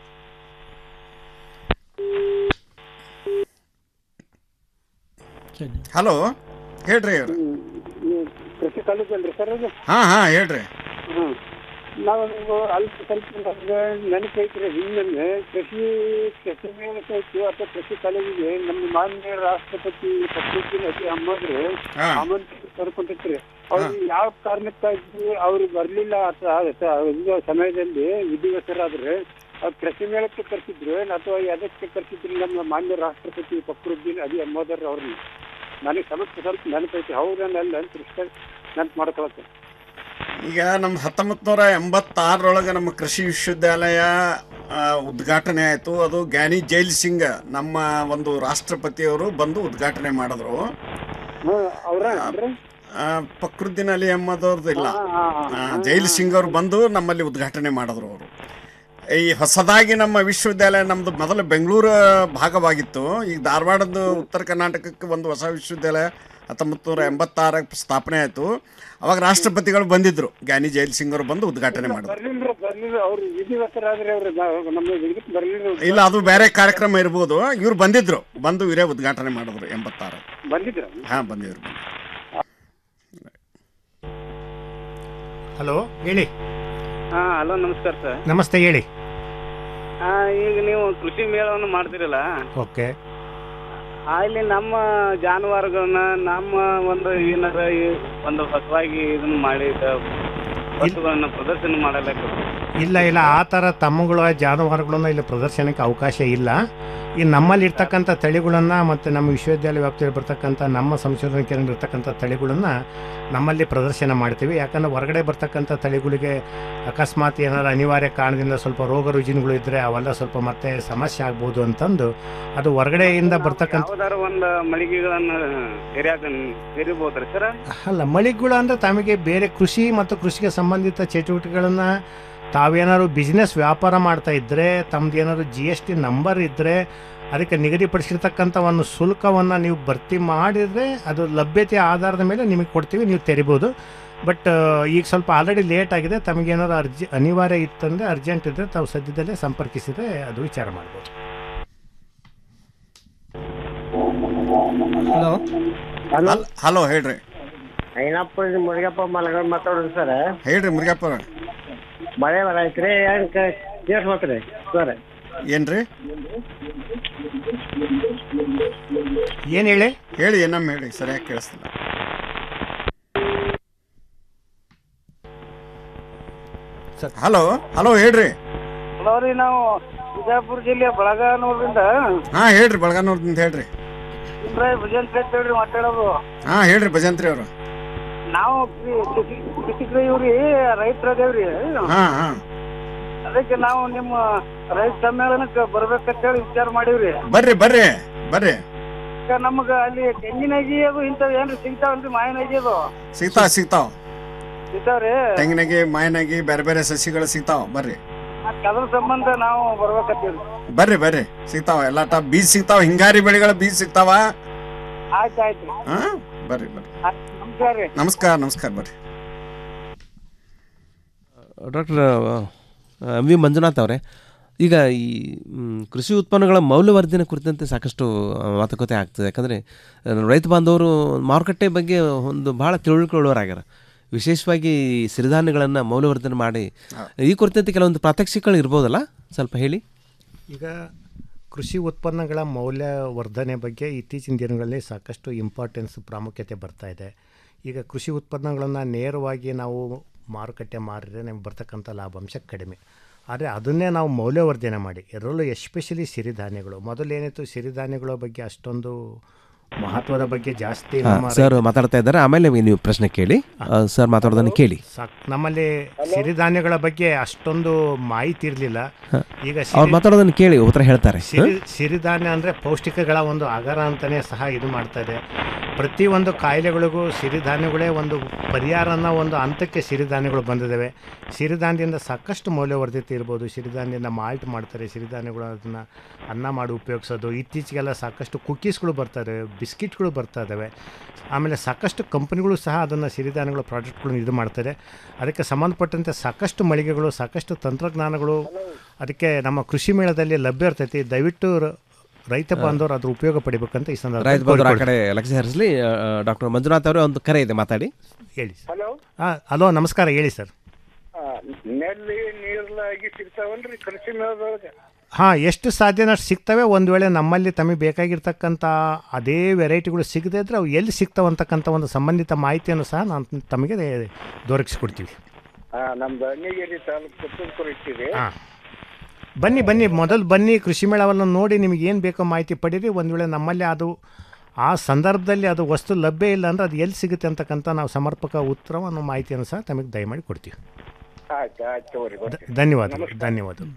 ಹಲೋ ಹೇಳ್ರಿ ಅವ್ರು ಕೃಷಿ ಕಾಲೇಜ್ ಅಲ್ರಿ ಸರ್ ಅದು ಹಾ ಹಾ ಹೇಳ್ರಿ ಹ್ಮ್ ನಾವು ನಿಮ್ಗೆ ಅಲ್ಲಿ ಸ್ವಲ್ಪ ನೆನಪು ಐತ್ರಿ ಹಿಂದೆ ಕೃಷಿ ಕೃಷಿ ಮೇಳಕ್ಕೆ ಐತಿ ಅಥವಾ ಕೃಷಿ ಕಾಲೇಜಿಗೆ ನಮ್ಮ ಮಾನ್ಯ ರಾಷ್ಟ್ರಪತಿ ಪ್ರಕೃತಿ ಅತಿ ಅಮ್ಮದ್ರು ಹಾ. ಆಮಂತ್ರಣ ಕರ್ಕೊಂಡಿತ್ರಿ ಅವ್ರು ಯಾವ ಕಾರಣಕ್ಕಾಗಿ ಅವ್ರು ಬರ್ಲಿಲ್ಲ ಅಥವಾ ಅಥವಾ ಒಂದು ಸಮಯದಲ್ಲಿ ವಿಧಿವಸರಾದ್ರೆ ಅವ್ರು ಕೃಷಿ ಮೇಳಕ್ಕೆ ಕರ್ಸಿದ್ರು ಅಥವಾ ಅದಕ್ಕೆ ಕರ್ಸಿದ್ರು ನಮ್ಮ ಮಾನ್ಯ ರಾಷ್ಟ್ರಪತಿ ಫಕ್ರುದ್ದೀನ್ ಅದಿ ಅಹಮದರ್ ಅವ್ರನ್ನ ನನಗೆ ಸಮಸ್ಯೆ ಸ್ವಲ್ಪ ನೆನಪೈತಿ ಹೌದನ್ನಲ್ಲ ಅಂತ ಇಷ್ಟ ನೆನಪು ಮಾಡ್ಕೊಳಕ್ಕೆ ಈಗ ನಮ್ಮ ಹತ್ತೊಂಬತ್ತು ನೂರ ಎಂಬತ್ತಾರರೊಳಗೆ ನಮ್ಮ ಕೃಷಿ ವಿಶ್ವವಿದ್ಯಾಲಯ ಆ, ಉದ್ಘಾಟನೆ ಆಯಿತು ಅದು ಗ್ಯಾನಿ ಜೈಲ್ ಸಿಂಗ್ ನಮ್ಮ ಒಂದು ರಾಷ್ಟ್ರಪತಿಯವರು ಬಂದು ಉದ್ಘಾಟನೆ ಮಾಡಿದ್ರು ಆ, ಫಕ್ರುದ್ದೀನ್ ಅಲಿ ಅಹಮದ್ ಅವ್ರದ್ದು ಇಲ್ಲ ಆ, ಜೈಲ್ ಸಿಂಗ್ ಅವರು ಬಂದು ನಮ್ಮಲ್ಲಿ ಉದ್ಘಾಟನೆ ಮಾಡಿದ್ರು ಅವರು ಈ ಹೊಸದಾಗಿ ನಮ್ಮ ವಿಶ್ವವಿದ್ಯಾಲಯ ನಮ್ಮದು ಮೊದಲು ಬೆಂಗಳೂರು ಭಾಗವಾಗಿತ್ತು ಈಗ ಧಾರವಾಡದ ಉತ್ತರ ಕರ್ನಾಟಕಕ್ಕೆ ಒಂದು ಹೊಸ ವಿಶ್ವವಿದ್ಯಾಲಯ ಹತ್ತೊಂಬತ್ತು ನೂರ ಎಂಬತ್ತಾರಕ್ಕೆ ಸ್ಥಾಪನೆ ಆಯಿತು ಅವಾಗ ರಾಷ್ಟ್ರಪತಿಗಳು ಬಂದಿದ್ದರು ಗ್ಯಾನಿ ಜೈಲ್ ಸಿಂಗ್ ಅವರು ಬಂದು ಉದ್ಘಾಟನೆ ಮಾಡಿದ್ರು ಬರ್ಲಿಲ್ಲ ಬರ್ಲಿಲ್ಲ ಅವ್ರು ವಿಧಿವಸರಾದ್ರೆ ಅವ್ರು ನಾವು- ನಮ್ಮ ಇದಕ್ಕೆ ಬರ್ಲಿಲ್ಲ ಇಲ್ಲ ಅದು ಬೇರೆ ಕಾರ್ಯಕ್ರಮ ಇರ್ಬೋದು ಇವ್ರು ಬಂದಿದ್ರು ಬಂದು ಇವರೇ ಉದ್ಘಾಟನೆ ಮಾಡಿದ್ರು ಎಂಬತ್ತಾರು ಬಂದಿದ್ರ ಹಾಂ ಬಂದಿದ್ರು ಹಲೋ ಹೇಳಿ ಹಾ ಹಲೋ ನಮಸ್ಕಾರ ಸರ್ ನಮಸ್ತೆ ಹೇಳಿ ಆ, ಈಗ ನೀವು ಕೃಷಿ ಮೇಳವನ್ನು ಮಾಡ್ತಿರಲ್ಲ ಓಕೆ ಅಲ್ಲಿ ನಮ್ಮ ಜಾನುವಾರುಗಳನ್ನ ನಮ್ಮ ಒಂದು ಏನಾರ ಈ ಒಂದು ಹೊಸವಾಗಿ ಇದನ್ನ ಮಾಡಿ ವಸ್ತುಗಳನ್ನ ಪ್ರದರ್ಶನ ಮಾಡಲಿಕ್ಕೆ ಇಲ್ಲ ಇಲ್ಲ ಆ ಥರ ತಮ್ಮಗಳ ಜಾನುವಾರುಗಳನ್ನ ಇಲ್ಲಿ ಪ್ರದರ್ಶನಕ್ಕೆ ಅವಕಾಶ ಇಲ್ಲ ಈ ನಮ್ಮಲ್ಲಿ ಇರ್ತಕ್ಕಂಥ ತಳಿಗಳನ್ನು ಮತ್ತು ನಮ್ಮ ವಿಶ್ವವಿದ್ಯಾಲಯ ವ್ಯಾಪ್ತಿಯಲ್ಲಿ ಬರ್ತಕ್ಕಂಥ ನಮ್ಮ ಸಂಶೋಧನಾ ಕೇಂದ್ರ ಇರ್ತಕ್ಕಂಥ ತಳಿಗಳನ್ನು ನಮ್ಮಲ್ಲಿ ಪ್ರದರ್ಶನ ಮಾಡ್ತೀವಿ ಯಾಕಂದರೆ ಹೊರಗಡೆ ಬರ್ತಕ್ಕಂಥ ತಳಿಗಳಿಗೆ ಅಕಸ್ಮಾತ್ ಏನಾದ್ರು ಅನಿವಾರ್ಯ ಕಾರಣದಿಂದ ಸ್ವಲ್ಪ ರೋಗ ರುಜಿನಗಳು ಇದ್ದರೆ ಅವೆಲ್ಲ ಸ್ವಲ್ಪ ಮತ್ತೆ ಸಮಸ್ಯೆ ಆಗ್ಬೋದು ಅಂತಂದು ಅದು ಹೊರಗಡೆಯಿಂದ ಬರ್ತಕ್ಕಂಥ ಯಾವ್ದಾರ ಒಂದು ಮಳಿಗೆಗಳನ್ನ ತೆರ್ಯಾಕ ತೆರಿಬೋದ್ರಿ ಸರ್ ಅಲ್ಲ ಮಳಿಗೆಗಳು ಅಂದರೆ ತಮಗೆ ಬೇರೆ ಕೃಷಿ ಮತ್ತು ಕೃಷಿಗೆ ಸಂಬಂಧಿತ ಚಟುವಟಿಕೆಗಳನ್ನು ತಾವೇನಾದ್ರು ಬಿಸ್ನೆಸ್ ವ್ಯಾಪಾರ ಮಾಡ್ತಾ ಇದ್ದರೆ ತಮ್ದು ಏನಾದ್ರು ಜಿ ಎಸ್ ಟಿ ನಂಬರ್ ಇದ್ದರೆ ಅದಕ್ಕೆ ನಿಗದಿಪಡಿಸಿರ್ತಕ್ಕಂಥ ಒಂದು ಶುಲ್ಕವನ್ನು ನೀವು ಭರ್ತಿ ಮಾಡಿದರೆ ಅದು ಲಭ್ಯತೆ ಆಧಾರದ ಮೇಲೆ ನಿಮಗೆ ಕೊಡ್ತೀವಿ ನೀವು ತೆರಿಬೋದು ಬಟ್ ಈಗ ಸ್ವಲ್ಪ ಆಲ್ರೆಡಿ ಲೇಟ್ ಆಗಿದೆ ತಮಗೇನಾದ್ರು ಅರ್ಜಿ ಅನಿವಾರ್ಯ ಇತ್ತಂದರೆ ಅರ್ಜೆಂಟ್ ಇದ್ದರೆ ತಾವು ಸದ್ಯದಲ್ಲೇ ಸಂಪರ್ಕಿಸಿದರೆ ಅದು ವಿಚಾರ ಮಾಡ್ಬೋದು ಹಲೋ ಹಲೋ ಹೇಳ್ರಿ ಏನಪ್ಪ ಇದು ಮುರುಗಪ್ಪ ಮಲಗಡ್ ಮಾತಾಡೋದು ಸರ್ ಹೇಳ್ರಿ ಮುರುಗಪ್ಪ ಅವ್ರೆ. ಮಳೆ ಬರೈತ್ರಿ ಹೆಂಗ್ ಕೇಳಿಸ್ಬೇಕ್ರಿ ಸರ್ ಏನ್ರಿ ಏನು ಹೇಳಿ ಹೇಳಿ ಏನಮ್ಮ ಹೇಳಿ ಸರಿಯಾಗಿ ಕೇಳಿಸ್ತಿಲ್ಲ ಹಲೋ ಹಲೋ ಹೇಳ್ರಿ ಹಲೋ ರೀ ನಾವು ಬಿಜಾಪುರ ಜಿಲ್ಲೆ ಬಳಗಾನೂರಿಂದ ಹಾ ಹೇಳ್ರಿ ಬಳಗಾನವ್ರದಿಂದ ಹೇಳ್ರಿ ಇಬ್ರಾಹಿಂ ಭಜಂತ್ರಿ ಅಂತ ಹೇಳ್ರಿ ಮಾತಾಡೋದು ಹಾ ಹೇಳ್ರಿ ಭಜಂತ್ರಿ ಅವರು ನಾವು ಕೃಷಿ ಕೃಷಿಕರು ಇವ್ರಿ ರೈತರ ಅದೇವ್ರಿ ಹಾ ಹಾ ಅದಕ್ಕೆ ನಾವು ನಿಮ್ಮ ರೈತ ಸಮ್ಮೇಳನಕ್ಕೆ ಬರ್ಬೇಕಂತ ಹೇಳಿ ವಿಚಾರ ಮಾಡೀವ್ರಿ ಬರ್ರಿ ಬರ್ರಿ ಬರ್ರಿ ಅಕ್ಕ ನಮಗ ಅಲ್ಲಿ ತೆಂಗಿನಗಿ ಅದು ಇಂಥವ್ ಏನ್ರಿ ಸಿಗ್ತಾವಲ್ರಿ ಮಾವಿನಗಿ ಅದು ಸಿಗ್ತಾವ ಸಿಗ್ತಾವ ಸಿಗ್ತಾವ್ರಿ ತೆಂಗಿನಗಿ ಮಾಯಿನಗಿ ಬೇರೆ ಬೇರೆ ಸಸಿಗಳು ಸಿಗ್ತಾವ ಬರ್ರಿ ಮತ್ತ್ ಅದ್ರ ಸಂಬಂಧ ನಾವು ಬರ್ಬೇಕತ್ತೀವ್ರಿ ಬರ್ರಿ ಬರ್ರಿ ಸಿಗ್ತಾವ ಎಲ್ಲ ಟ ಬೀಜ ಸಿಗ್ತಾವ ಹಿಂಗಾರಿ ಬೆಳೆಗಳ ಬೀಜ ಸಿಗ್ತಾವ ಆಯ್ತು ಆಯ್ತು ಹಾ ಬರ್ರಿ ಬರ್ರಿ ನಮಸ್ಕಾರ ರೀ ನಮಸ್ಕಾರ ನಮಸ್ಕಾರ ಬರ್ರಿ ಡಾಕ್ಟರ್ ಎಂ ವಿ ಮಂಜುನಾಥ್ ಅವರೇ ಈಗ ಈ ಮ್, ಕೃಷಿ ಉತ್ಪನ್ನಗಳ ಮೌಲ್ಯವರ್ಧನೆ ಕುರಿತಂತೆ ಸಾಕಷ್ಟು ಆ, ಮಾತುಕತೆ ಆಗ್ತದೆ ಯಾಕಂದರೆ ರೈತ ಬಾಂಧವರು ಮಾರುಕಟ್ಟೆ ಬಗ್ಗೆ ಒಂದು ಭಾಳ ತಿಳುವಳಿಕೊಳ್ಳೋರಾಗ್ಯಾರ ವಿಶೇಷವಾಗಿ ಸಿರಿಧಾನ್ಯಗಳನ್ನು ಮೌಲ್ಯವರ್ಧನೆ ಮಾಡಿ ಈ ಕುರಿತಂತೆ ಕೆಲವೊಂದು ಪ್ರಾತ್ಯಕ್ಷಿಕಗಳು ಇರ್ಬೋದಲ್ಲ ಸ್ವಲ್ಪ ಹೇಳಿ ಈಗ ಕೃಷಿ ಉತ್ಪನ್ನಗಳ ಮೌಲ್ಯವರ್ಧನೆ ಬಗ್ಗೆ ಇತ್ತೀಚಿನ ದಿನಗಳಲ್ಲಿ ಸಾಕಷ್ಟು ಇಂಪಾರ್ಟೆನ್ಸ್ ಪ್ರಾಮುಖ್ಯತೆ ಬರ್ತಾ ಇದೆ ಈಗ ಕೃಷಿ ಉತ್ಪನ್ನಗಳನ್ನು ನೇರವಾಗಿ ನಾವು ಮಾರುಕಟ್ಟೆ ಮಾರಿದ್ರೆ ನಮಗೆ ಬರ್ತಕ್ಕಂಥ ಲಾಭಾಂಶ ಕಡಿಮೆ ಆದರೆ ಅದನ್ನೇ ನಾವು ಮೌಲ್ಯವರ್ಧನೆ ಮಾಡಿ ಅದರಲ್ಲೂ ಎಸ್ಪೆಷಲಿ ಸಿರಿಧಾನ್ಯಗಳು ಮೊದಲು ಏನಿತ್ತು ಸಿರಿಧಾನ್ಯಗಳ ಬಗ್ಗೆ ಅಷ್ಟೊಂದು ಮಹತ್ವದ ಬಗ್ಗೆ ಜಾಸ್ತಿ ನಮ್ಮ ಸರ್ ಮಾತಾಡ್ತಾ ಇದ್ದಾರೆ ಆಮೇಲೆ ನೀವು ಪ್ರಶ್ನೆ ಕೇಳಿ ಆ, ಸರ್ ಮಾತಾಡೋದನ್ನು ಕೇಳಿ ಸಾಕ್ ನಮ್ಮಲ್ಲಿ ಸಿರಿಧಾನ್ಯಗಳ ಬಗ್ಗೆ ಅಷ್ಟೊಂದು ಮಾಹಿತಿ ಇರಲಿಲ್ಲ ಈಗ ಅವ್ರು ಸಿರಿ- ಮಾತಾಡೋದನ್ನು ಕೇಳಿ ಉತ್ತರ ಹೇಳ್ತಾರೆ ಸಿರಿ ಸಿರಿಧಾನ್ಯ ಅಂದರೆ ಪೌಷ್ಟಿಕಗಳ ಒಂದು ಅಗರ ಅಂತಲೇ ಸಹ ಇದು ಮಾಡ್ತಾ ಇದೆ ಪ್ರತಿಯೊಂದು ಕಾಯಿಲೆಗಳಿಗೂ ಸಿರಿಧಾನ್ಯಗಳೇ ಒಂದು ಪರಿಹಾರನ ಒಂದು ಹಂತಕ್ಕೆ ಸಿರಿಧಾನ್ಯಗಳು ಬಂದಿದ್ದಾವೆ ಸಿರಿಧಾನ್ಯದಿಂದ ಸಾಕಷ್ಟು ಮೌಲ್ಯವರ್ಧಿತ ಇರ್ಬೋದು ಸಿರಿಧಾನ್ಯದಿಂದ ಮಾಲ್ಟ್ ಮಾಡ್ತಾರೆ ಸಿರಿಧಾನ್ಯಗಳು ಅದನ್ನು ಅನ್ನ ಮಾಡಿ ಉಪಯೋಗಿಸೋದು ಇತ್ತೀಚೆಗೆಲ್ಲ ಸಾಕಷ್ಟು ಕುಕ್ಕೀಸ್ಗಳು ಬರ್ತಾರೆ ಬಿಸ್ಕಿಟ್ಗಳು ಬರ್ತಾ ಇದ್ದಾವೆ ಆಮೇಲೆ ಸಾಕಷ್ಟು ಕಂಪನಿಗಳು ಸಹ ಅದನ್ನು ಸಿರಿಧಾನ್ಯಗಳ ಪ್ರಾಡಕ್ಟ್ಗಳನ್ನ ಇದು ಮಾಡ್ತಾರೆ ಅದಕ್ಕೆ ಸಂಬಂಧಪಟ್ಟಂತೆ ಸಾಕಷ್ಟು ಮಳಿಗೆಗಳು ಸಾಕಷ್ಟು ತಂತ್ರಜ್ಞಾನಗಳು ಅದಕ್ಕೆ ನಮ್ಮ ಕೃಷಿ ಮೇಳದಲ್ಲಿ ಲಭ್ಯ ಇರ್ತೈತಿ ದಯವಿಟ್ಟು ರ- ರೈತ ಬಾಂಧವರು ಅದ್ರ ಉಪಯೋಗ ಪಡಿಬೇಕಂತ ಈ ರೈತ ಸಂದರ್ಭದಲ್ಲಿ ಬಂಧುರು ಆ ಕೋರಿಕೊಳ್ತೀನಿ. ಕಡೆ ಲಕ್ಷ್ಯ ಹರಿಸಲಿ ಡಾಕ್ಟರ್ ಮಂಜುನಾಥ್ ಅವರೇ ಒಂದು ಕರೆ ಇದೆ ಮಾತಾಡಿ ಹೇಳಿ ಹಲೋ ಹಾಂ ಹಲೋ ನಮಸ್ಕಾರ ಹೇಳಿ ಸರ್ ನೆಲ್ಲಿ ನೀರ್ಲಾಗಿ ಸಿಗ್ತಾವಲ್ರಿ ಕೃಷಿ ಮೇಳದೊಳಗೆ ಹಾಂ ಎಷ್ಟು ಸಾಧ್ಯನ ಅಷ್ಟು ಸಿಗ್ತವೆ ಒಂದು ವೇಳೆ ನಮ್ಮಲ್ಲಿ ತಮಗೆ ಬೇಕಾಗಿರ್ತಕ್ಕಂಥ ಅದೇ ವೆರೈಟಿಗಳು ಸಿಗದೇ ಇದ್ರೆ ಅವು ಎಲ್ಲಿ ಸಿಗ್ತಾವೆ ಅಂತಕ್ಕಂಥ ಒಂದು ಸಂಬಂಧಿತ ಮಾಹಿತಿಯನ್ನು ಸಹ ನಾನು ತಮಗೆ ದೊರಕಿಸ್ಕೊಡ್ತೀವಿ ಹಾ ನಮ್ದು ಅಣ್ಣಿಗೇರಿ ತಾಲೂಕು ಪುತ್ತೂರು ಇಟ್ಟಿದೆ ಹಾಂ ಬನ್ನಿ ಬನ್ನಿ ಮೊದಲು ಬನ್ನಿ ಕೃಷಿ ಮೇಳವನ್ನು ನೋಡಿ ನಿಮಗೆ ಏನು ಬೇಕೋ ಮಾಹಿತಿ ಪಡೀರಿ ಒಂದು ವೇಳೆ ನಮ್ಮಲ್ಲಿ ಅದು ಆ ಸಂದರ್ಭದಲ್ಲಿ ಅದು ವಸ್ತು ಲಭ್ಯ ಇಲ್ಲ ಅಂದರೆ ಅದು ಎಲ್ಲಿ ಸಿಗುತ್ತೆ ಅಂತಕ್ಕಂಥ ನಾವು ಸಮರ್ಪಕ ಉತ್ತರವನ್ನು ಮಾಹಿತಿಯನ್ನು ಸಹ ತಮಗೆ ದಯಮಾಡಿ ಕೊಡ್ತೀವಿ ಆಯ್ತು ಆಯ್ತು ತಗೋರಿ ಬರ್ತೀನಿ. ಧನ್ಯವಾದಗಳು ಧನ್ಯವಾದಗಳು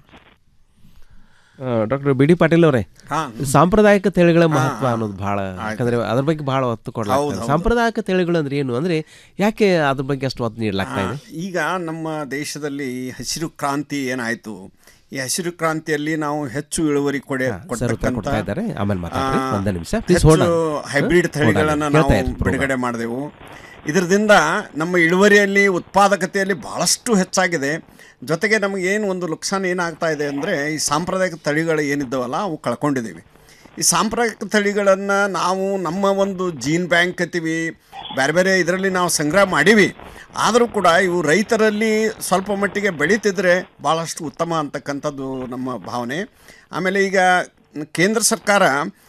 ಡಾಕ್ಟರ್ ಬಿ ಡಿ ಪಾಟೀಲ್ ಅವರೇ ಹಾ. ಸಾಂಪ್ರದಾಯಿಕ ತಳಿಗಳ ಮಹತ್ವ ಹಾ. ಅನ್ನೋದು ಬಹಳ ಆಯ್ತು. ಯಾಕಂದ್ರೆ ಅದ್ರ ಬಗ್ಗೆ ಬಹಳ ಒತ್ತು ಹೌದು, ಕೊಡಲಾಗ್ತದೆ ಹೌದು. ಸಾಂಪ್ರದಾಯಿಕ ತಳಿಗಳು ಅಂದ್ರೆ ಏನು ಅಂದ್ರೆ ಯಾಕೆ ಅದ್ರ ಬಗ್ಗೆ ಅಷ್ಟು ಒತ್ತು ನೀಡಲಾಗ್ತಾ ಇದೆ ಆ, ಈಗ ನಮ್ಮ ದೇಶದಲ್ಲಿ ಹಸಿರು ಕ್ರಾಂತಿ ಏನಾಯ್ತು ಈ ಹಸಿರು ಕ್ರಾಂತಿಯಲ್ಲಿ ನಾವು ಹೆಚ್ಚು ಇಳುವರಿ ಕೊಡೆ ಸರ್ ಉತ್ತರ ಕೊಡ್ತಾ ಇದ್ದಾರೆ ಆಮೇಲೆ ಮಾತಾಡ್ರಿ ಆ, ಒಂದೇ ನಿಮಿಷ ಪ್ಲೀಸ್ ಹೋಲ್ಡ್ ಹೆಚ್ಚು ಹೈಬ್ರಿಡ್ ತಳಿಗಳನ್ನು ನಾವು ಬಿಡುಗಡೆ ಮಾಡಿದೆವು ಇದರಿಂದ ನಮ್ಮ ಇಳುವರಿಯಲ್ಲಿ ಉತ್ಪಾದಕತೆಯಲ್ಲಿ ಬಹಳಷ್ಟು ಹೆಚ್ಚಾಗಿದೆ ಜೊತೆಗೆ ನಮಗೇನು ಒಂದು ನುಕ್ಸಾನ್ ಏನಾಗ್ತಾ ಇದೆ ಅಂದರೆ ಈ ಸಾಂಪ್ರದಾಯಿಕ ತಳಿಗಳು ಏನಿದ್ದಾವಲ್ಲ ಅವು ಕಳ್ಕೊಂಡಿದ್ದೀವಿ ಈ ಸಾಂಪ್ರದಾಯಿಕ ತಳಿಗಳನ್ನು ನಾವು ನಮ್ಮ ಒಂದು ಜೀನ್ ಬ್ಯಾಂಕ್ ಅಂತೀವಿ ಬೇರೆ ಬೇರೆ ಇದರಲ್ಲಿ ನಾವು ಸಂಗ್ರಹ ಮಾಡೀವಿ ಆದರೂ ಕೂಡ ಇವು ರೈತರಲ್ಲಿ ಸ್ವಲ್ಪ ಮಟ್ಟಿಗೆ ಬೆಳೀತಿದ್ರೆ ಭಾಳಷ್ಟು ಉತ್ತಮ ಅಂತಕ್ಕಂಥದ್ದು ನಮ್ಮ ಭಾವನೆ ಆಮೇಲೆ ಈಗ ಕೇಂದ್ರ ಸರ್ಕಾರ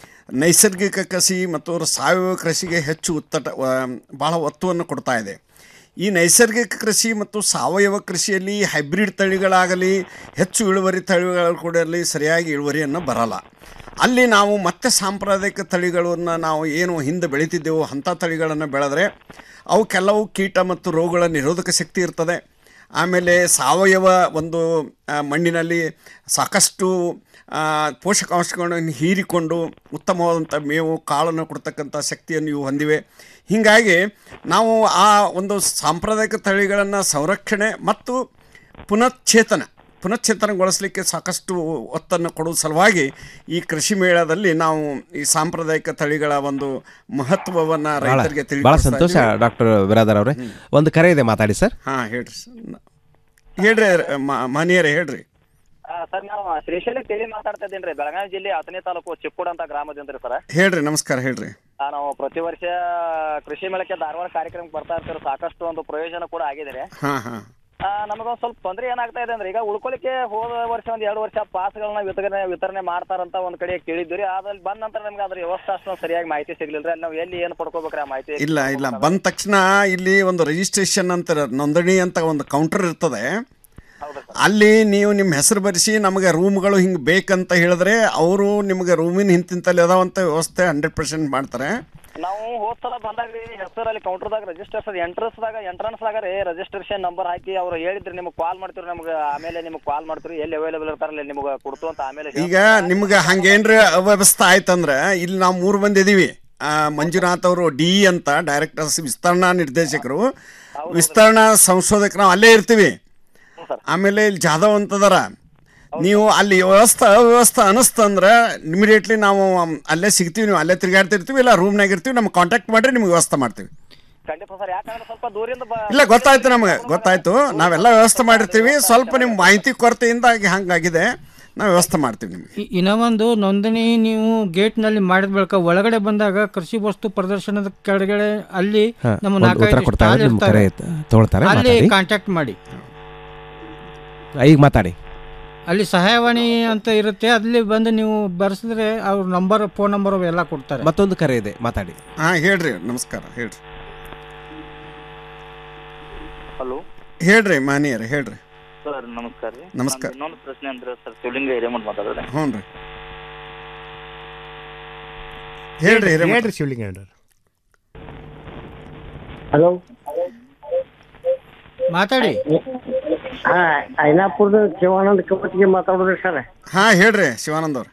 ನೈಸರ್ಗಿಕ ಕೃಷಿ ಮತ್ತು ಸಾವಯವ ಕೃಷಿಗೆ ಹೆಚ್ಚು ಉತ್ತಟ ಭಾಳ ಒತ್ತುವನ್ನು ಕೊಡ್ತಾ ಇದೆ ಈ ನೈಸರ್ಗಿಕ ಕೃಷಿ ಮತ್ತು ಸಾವಯವ ಕೃಷಿಯಲ್ಲಿ ಹೈಬ್ರಿಡ್ ತಳಿಗಳಾಗಲಿ ಹೆಚ್ಚು ಇಳುವರಿ ತಳಿಗಳು ಕೂಡ ಅಲ್ಲಿ ಸರಿಯಾಗಿ ಇಳುವರಿಯನ್ನು ಬರಲ್ಲ ಅಲ್ಲಿ ನಾವು ಮತ್ತೆ ಸಾಂಪ್ರದಾಯಿಕ ತಳಿಗಳನ್ನು ನಾವು ಏನು ಹಿಂದೆ ಬೆಳೀತಿದ್ದೆವೋ ಅಂಥ ತಳಿಗಳನ್ನು ಬೆಳೆದ್ರೆ ಅವು ಕೆಲವು ಕೀಟ ಮತ್ತು ರೋಗಗಳ ನಿರೋಧಕ ಶಕ್ತಿ ಇರ್ತದೆ ಆಮೇಲೆ ಸಾವಯವ ಒಂದು ಆ, ಮಣ್ಣಿನಲ್ಲಿ ಸಾಕಷ್ಟು ಆ, ಪೋಷಕಾಂಶಗಳನ್ನು ಹೀರಿಕೊಂಡು ಉತ್ತಮವಾದಂಥ ಮೇವು ಕಾಳನ್ನು ಕೊಡ್ತಕ್ಕಂಥ ಶಕ್ತಿಯನ್ನು ಇವು ಹೊಂದಿವೆ ಹೀಗಾಗಿ ನಾವು ಆ ಒಂದು ಸಾಂಪ್ರದಾಯಿಕ ತಳಿಗಳನ್ನು ಸಂರಕ್ಷಣೆ ಮತ್ತು ಪುನಶ್ಚೇತನ ಪುನಶ್ಚೇತನಗೊಳಿಸಲಿಕ್ಕೆ ಸಾಕಷ್ಟು ಒತ್ತನ್ನು ಕೊಡುವ ಸಲುವಾಗಿ ಈ ಕೃಷಿ ಮೇಳದಲ್ಲಿ ನಾವು ಈ ಸಾಂಪ್ರದಾಯಿಕ ತಳಿಗಳ ಒಂದು ಮಹತ್ವವನ್ನು ಬಹಳ ರೈತರಿಗೆ ಬಹಳ ತಿಳಿಸ್ತಾ ಸಂತೋಷ ಇದ್ದೀವಿ. ಡಾಕ್ಟರ್ ಬಿರಾದರ್ ಅವರೇ ಒಂದು ಕರೆ ಇದೆ ಮಾತಾಡಿ ಸರ್ ಹಾಂ ಹೇಳ್ರಿ ಸ- ಹೇಳ್ರಿ ಮ- ಮನೆಯರೇ ಹೇಳ್ರಿ ಸರ್ ನಾವು ಶ್ರೀಶೈಲ ಕೇಳಿ ಮಾತಾಡ್ತಾ ಇದ್ದೀನಿ ಬೆಳಗಾವಿ ಜಿಲ್ಲೆ ಹತ್ತನೇ ತಾಲೂಕು ಚಿಕ್ಕೋಡ್ ಅಂತ ಗ್ರಾಮದಿಂದ ರೀ ಸರ್ ಹೇಳ್ರಿ ನಮಸ್ಕಾರ ಹೇಳ್ರಿ ಆ, ನಾವು ಪ್ರತಿ ವರ್ಷ ಕೃಷಿ ಮೇಳಕ್ಕೆ ಧಾರವಾಡ ಕಾರ್ಯಕ್ರಮಕ್ಕೆ ಬರ್ತಾ ಇರ್ತೀವಿ ಸಾಕಷ್ಟು ಒಂದು ಪ್ರಯೋಜನ ಕೂಡ ಆಗಿದೆ ರೀ ಹಾಂ ಹಾಂ ಆ, ನಮಗೊಂದ್ ಸ್ವಲ್ಪ ತೊಂದರೆ ಏನಾಗ್ತಾ ಇದೆ ಅಂದ್ರೆ ಈಗ ಉಳ್ಕೊಳಿಕ್ಕೆ ಹೋದ ವರ್ಷ ಒಂದ್ ಎರಡು ವರ್ಷ ಪಾಸ್ಗಳನ್ನ ವಿತರಣೆ ವಿತರಣೆ ಮಾಡ್ತಾರಂತ ಒಂದ್ ಕಡೆ ಕೇಳಿದ್ವಿ ರೀ ಅದ್ರಲ್ಲಿ ಬಂದ ನಂತರ ನಮ್ಗೆ ಅದ್ರ ವ್ಯವಸ್ಥೆ ಅಷ್ಟೊಂದು ಸರಿಯಾಗಿ ಮಾಹಿತಿ ಸಿಗ್ಲಿಲ್ಲ ರೀ ಅಲ್ಲಿ ನಾವು ಎಲ್ಲಿ ಏನು ಪಡ್ಕೋಬೇಕ್ರಿ ಆ ಮಾಹಿತಿ ಇಲ್ಲ ಇಲ್ಲ ಬಂದ ತಕ್ಷಣ ಇಲ್ಲಿ ಒಂದು ರಿಜಿಸ್ಟ್ರೇಷನ್ ಅಂತ ನೋಂದಣಿ ಅಂತ ಒಂದು ಕೌಂಟರ್ ಇರ್ತದೆ ಅಲ್ಲಿ ನೀವು ನಿಮ್ಮ ಹೆಸರು ಬರೆಸಿ ನಮಗೆ ರೂಮ್ಗಳು ಹಿಂಗೆ ಬೇಕಂತ ಹೇಳಿದ್ರೆ ಅವರು ನಿಮಗೆ ರೂಮಿನ ಹಿಂತಿಂತಲ್ಲಿ ಅದಾವಂತ ವ್ಯವಸ್ಥೆ ಹಂಡ್ರೆಡ್ ಪರ್ಸೆಂಟ್ ಮಾಡ್ತಾರೆ ನಾವು ಹೋದ್ ಸಲ ಬಂದಾಗ ರೀ ಹೆಸರಲ್ಲಿ ಕೌಂಟರ್ದಾಗ ರಿಜಿಸ್ಟ್ರೇಷನ್ ಎಂಟ್ರೆನ್ಸ್ದಾಗ ಎಂಟ್ರೆನ್ಸ್ದಾಗ ರೀ ರಿಜಿಸ್ಟ್ರೇಷನ್ ನಂಬರ್ ಹಾಕಿ ಅವ್ರು ಹೇಳಿದ್ರಿ ನಿಮ್ಗೆ ಕಾಲ್ ಮಾಡ್ತೀವಿ ನಮ್ಗೆ ಆಮೇಲೆ ನಿಮ್ಗೆ ಕಾಲ್ ಮಾಡ್ತೀವಿ ಎಲ್ಲಿ ಅವೈಲೇಬಲ್ ಇರ್ತಾರಲ್ಲ ನಿಮ್ಗೆ ಕೊಡ್ತು ಅಂತ ಆಮೇಲೆ ಈಗ ನಿಮ್ಗೆ ಹಂಗೇನ್ರ ಅವ್ಯವಸ್ಥೆ ಆಯ್ತಂದ್ರೆ ಇಲ್ಲಿ ನಾವು ಮೂರು ಮಂದಿ ಇದೀವಿ ಆ, ಮಂಜುನಾಥ್ ಅವರು ಡಿ ಅಂತ ಡೈರೆಕ್ಟರ್ಸ್ ವಿಸ್ತರಣಾ ನಿರ್ದೇಶಕರು ವಿಸ್ತರಣಾ ಸಂಶೋಧಕರು ನಾವು ಅಲ್ಲೇ ಇರ್ತೀವಿ ಆಮೇಲೆ ಇಲ್ಲಿ ಜಾಧವ್ ಅಂತದಾರ ನೀವು ಅಲ್ಲಿ ವ್ಯವಸ್ಥೆ ಅವ್ಯವಸ್ಥೆ ಅನಿಸ್ತಂದ್ರೆ ಇಮಿಡಿಯೇಟ್ಲಿ ನಾವು ಅಲ್ಲೇ ಸಿಗ್ತೀವಿ ನೀವು ಅಲ್ಲೇ ತಿರುಗಾಡ್ತಿರ್ತೀವಿ ಇಲ್ಲ ರೂಮ್ನಾಗ ಇರ್ತೀವಿ ನಮ್ಗೆ ಕಾಂಟ್ಯಾಕ್ಟ್ ಮಾಡಿರಿ ನಿಮ್ಗೆ ವ್ಯವಸ್ಥೆ ಮಾಡ್ತೀವಿ ಖಂಡಿತ ಸರ್ ಯಾಕಂದ್ರೆ ಸ್ವಲ್ಪ ದೂರಿಂದ ಬ- ಇಲ್ಲ ಗೊತ್ತಾಯ್ತು ನಮಗೆ ಗೊತ್ತಾಯ್ತು ನಾವೆಲ್ಲ ವ್ಯವಸ್ಥೆ ಮಾಡಿರ್ತೀವಿ ಸ್ವಲ್ಪ ನಿಮ್ಮ ಮಾಹಿತಿ ಕೊರತೆಯಿಂದ ಹಂಗಾಗಿದೆ ನಾವು ವ್ಯವಸ್ಥೆ ಮಾಡ್ತೀವಿ ನಿಮಗೆ ಇ- ಇನ್ನ ಒಂದು ನೋಂದಣಿ ನೀವು ಗೇಟ್ನಲ್ಲಿ ಮಾಡಿದ ಬಳಿಕ ಒಳಗಡೆ ಬಂದಾಗ ಕೃಷಿ ವಸ್ತು ಪ್ರದರ್ಶನದ ಕೆಳಗಡೆ ಅಲ್ಲಿ ಹಾ, ನಮ್ಮ ಒಂದು ಉತ್ತರ ನಾಲ್ಕೈದು ಕೊಡ್ತಾರೆ, ಸ್ಟಾಲ್ ನಿಮ್ಮ ಇರ್ತಾರೆ. ಕರೆ ತಗೊಳ್ತಾರೆ, ಅಲ್ಲಿ ಮಾತಾಡಿ. ಕಾಂಟ್ಯಾಕ್ಟ್ ಮಾಡಿ ಈಗ ಮಾತಾಡಿ ಅಲ್ಲಿ ಸಹಾಯವಾಣಿ ಅಂತ ಇರುತ್ತೆ ಅಲ್ಲಿ ಬಂದು ನೀವು ಬರ್ಸಿದ್ರೆ ಅವ್ರ ನಂಬರ್ ಫೋನ್ ನಂಬರ್ ಎಲ್ಲ ಕೊಡ್ತಾರೆ ಮತ್ತೊಂದು ಕರೆ ಇದೆ ಮಾತಾಡಿ ಹಾಂ ಹೇಳ್ರಿ ನಮಸ್ಕಾರ ಹೇಳ್ರಿ ಹಲೋ ಹೇಳ್ರಿ ಮಾನಿಯರ್ ಹೇಳ್ರಿ ಸರ್ ನಮಸ್ಕಾರ ರೀ ನಮಸ್ಕಾರ. ನಂದು ಇನ್ನೊಂದು ಪ್ರಶ್ನೆ ಅಂದ್ರೆ ಸರ್ ಶಿವಲಿಂಗ ಹಿರೇಮಠ ಮಾತಾಡೋದು ಹ್ಞೂ ರೀ ಹೇಳ್ರಿ ಹಿರೇಮಠ. ಹೇಳ್ರಿ ಶಿವಲಿಂಗ ಹೇಳ್ರಿ ಹಲೋ ಮಾತಾಡಿ ಹಾ ಐನಾಪುರದ ಶಿವಾನಂದ ಕವಟಿಗೆ ಮಾತಾಡೋದ್ರಿ ಸರ್ ಹಾ ಹೇಳ್ರಿ ಶಿವಾನಂದ್ ಅವ್ರು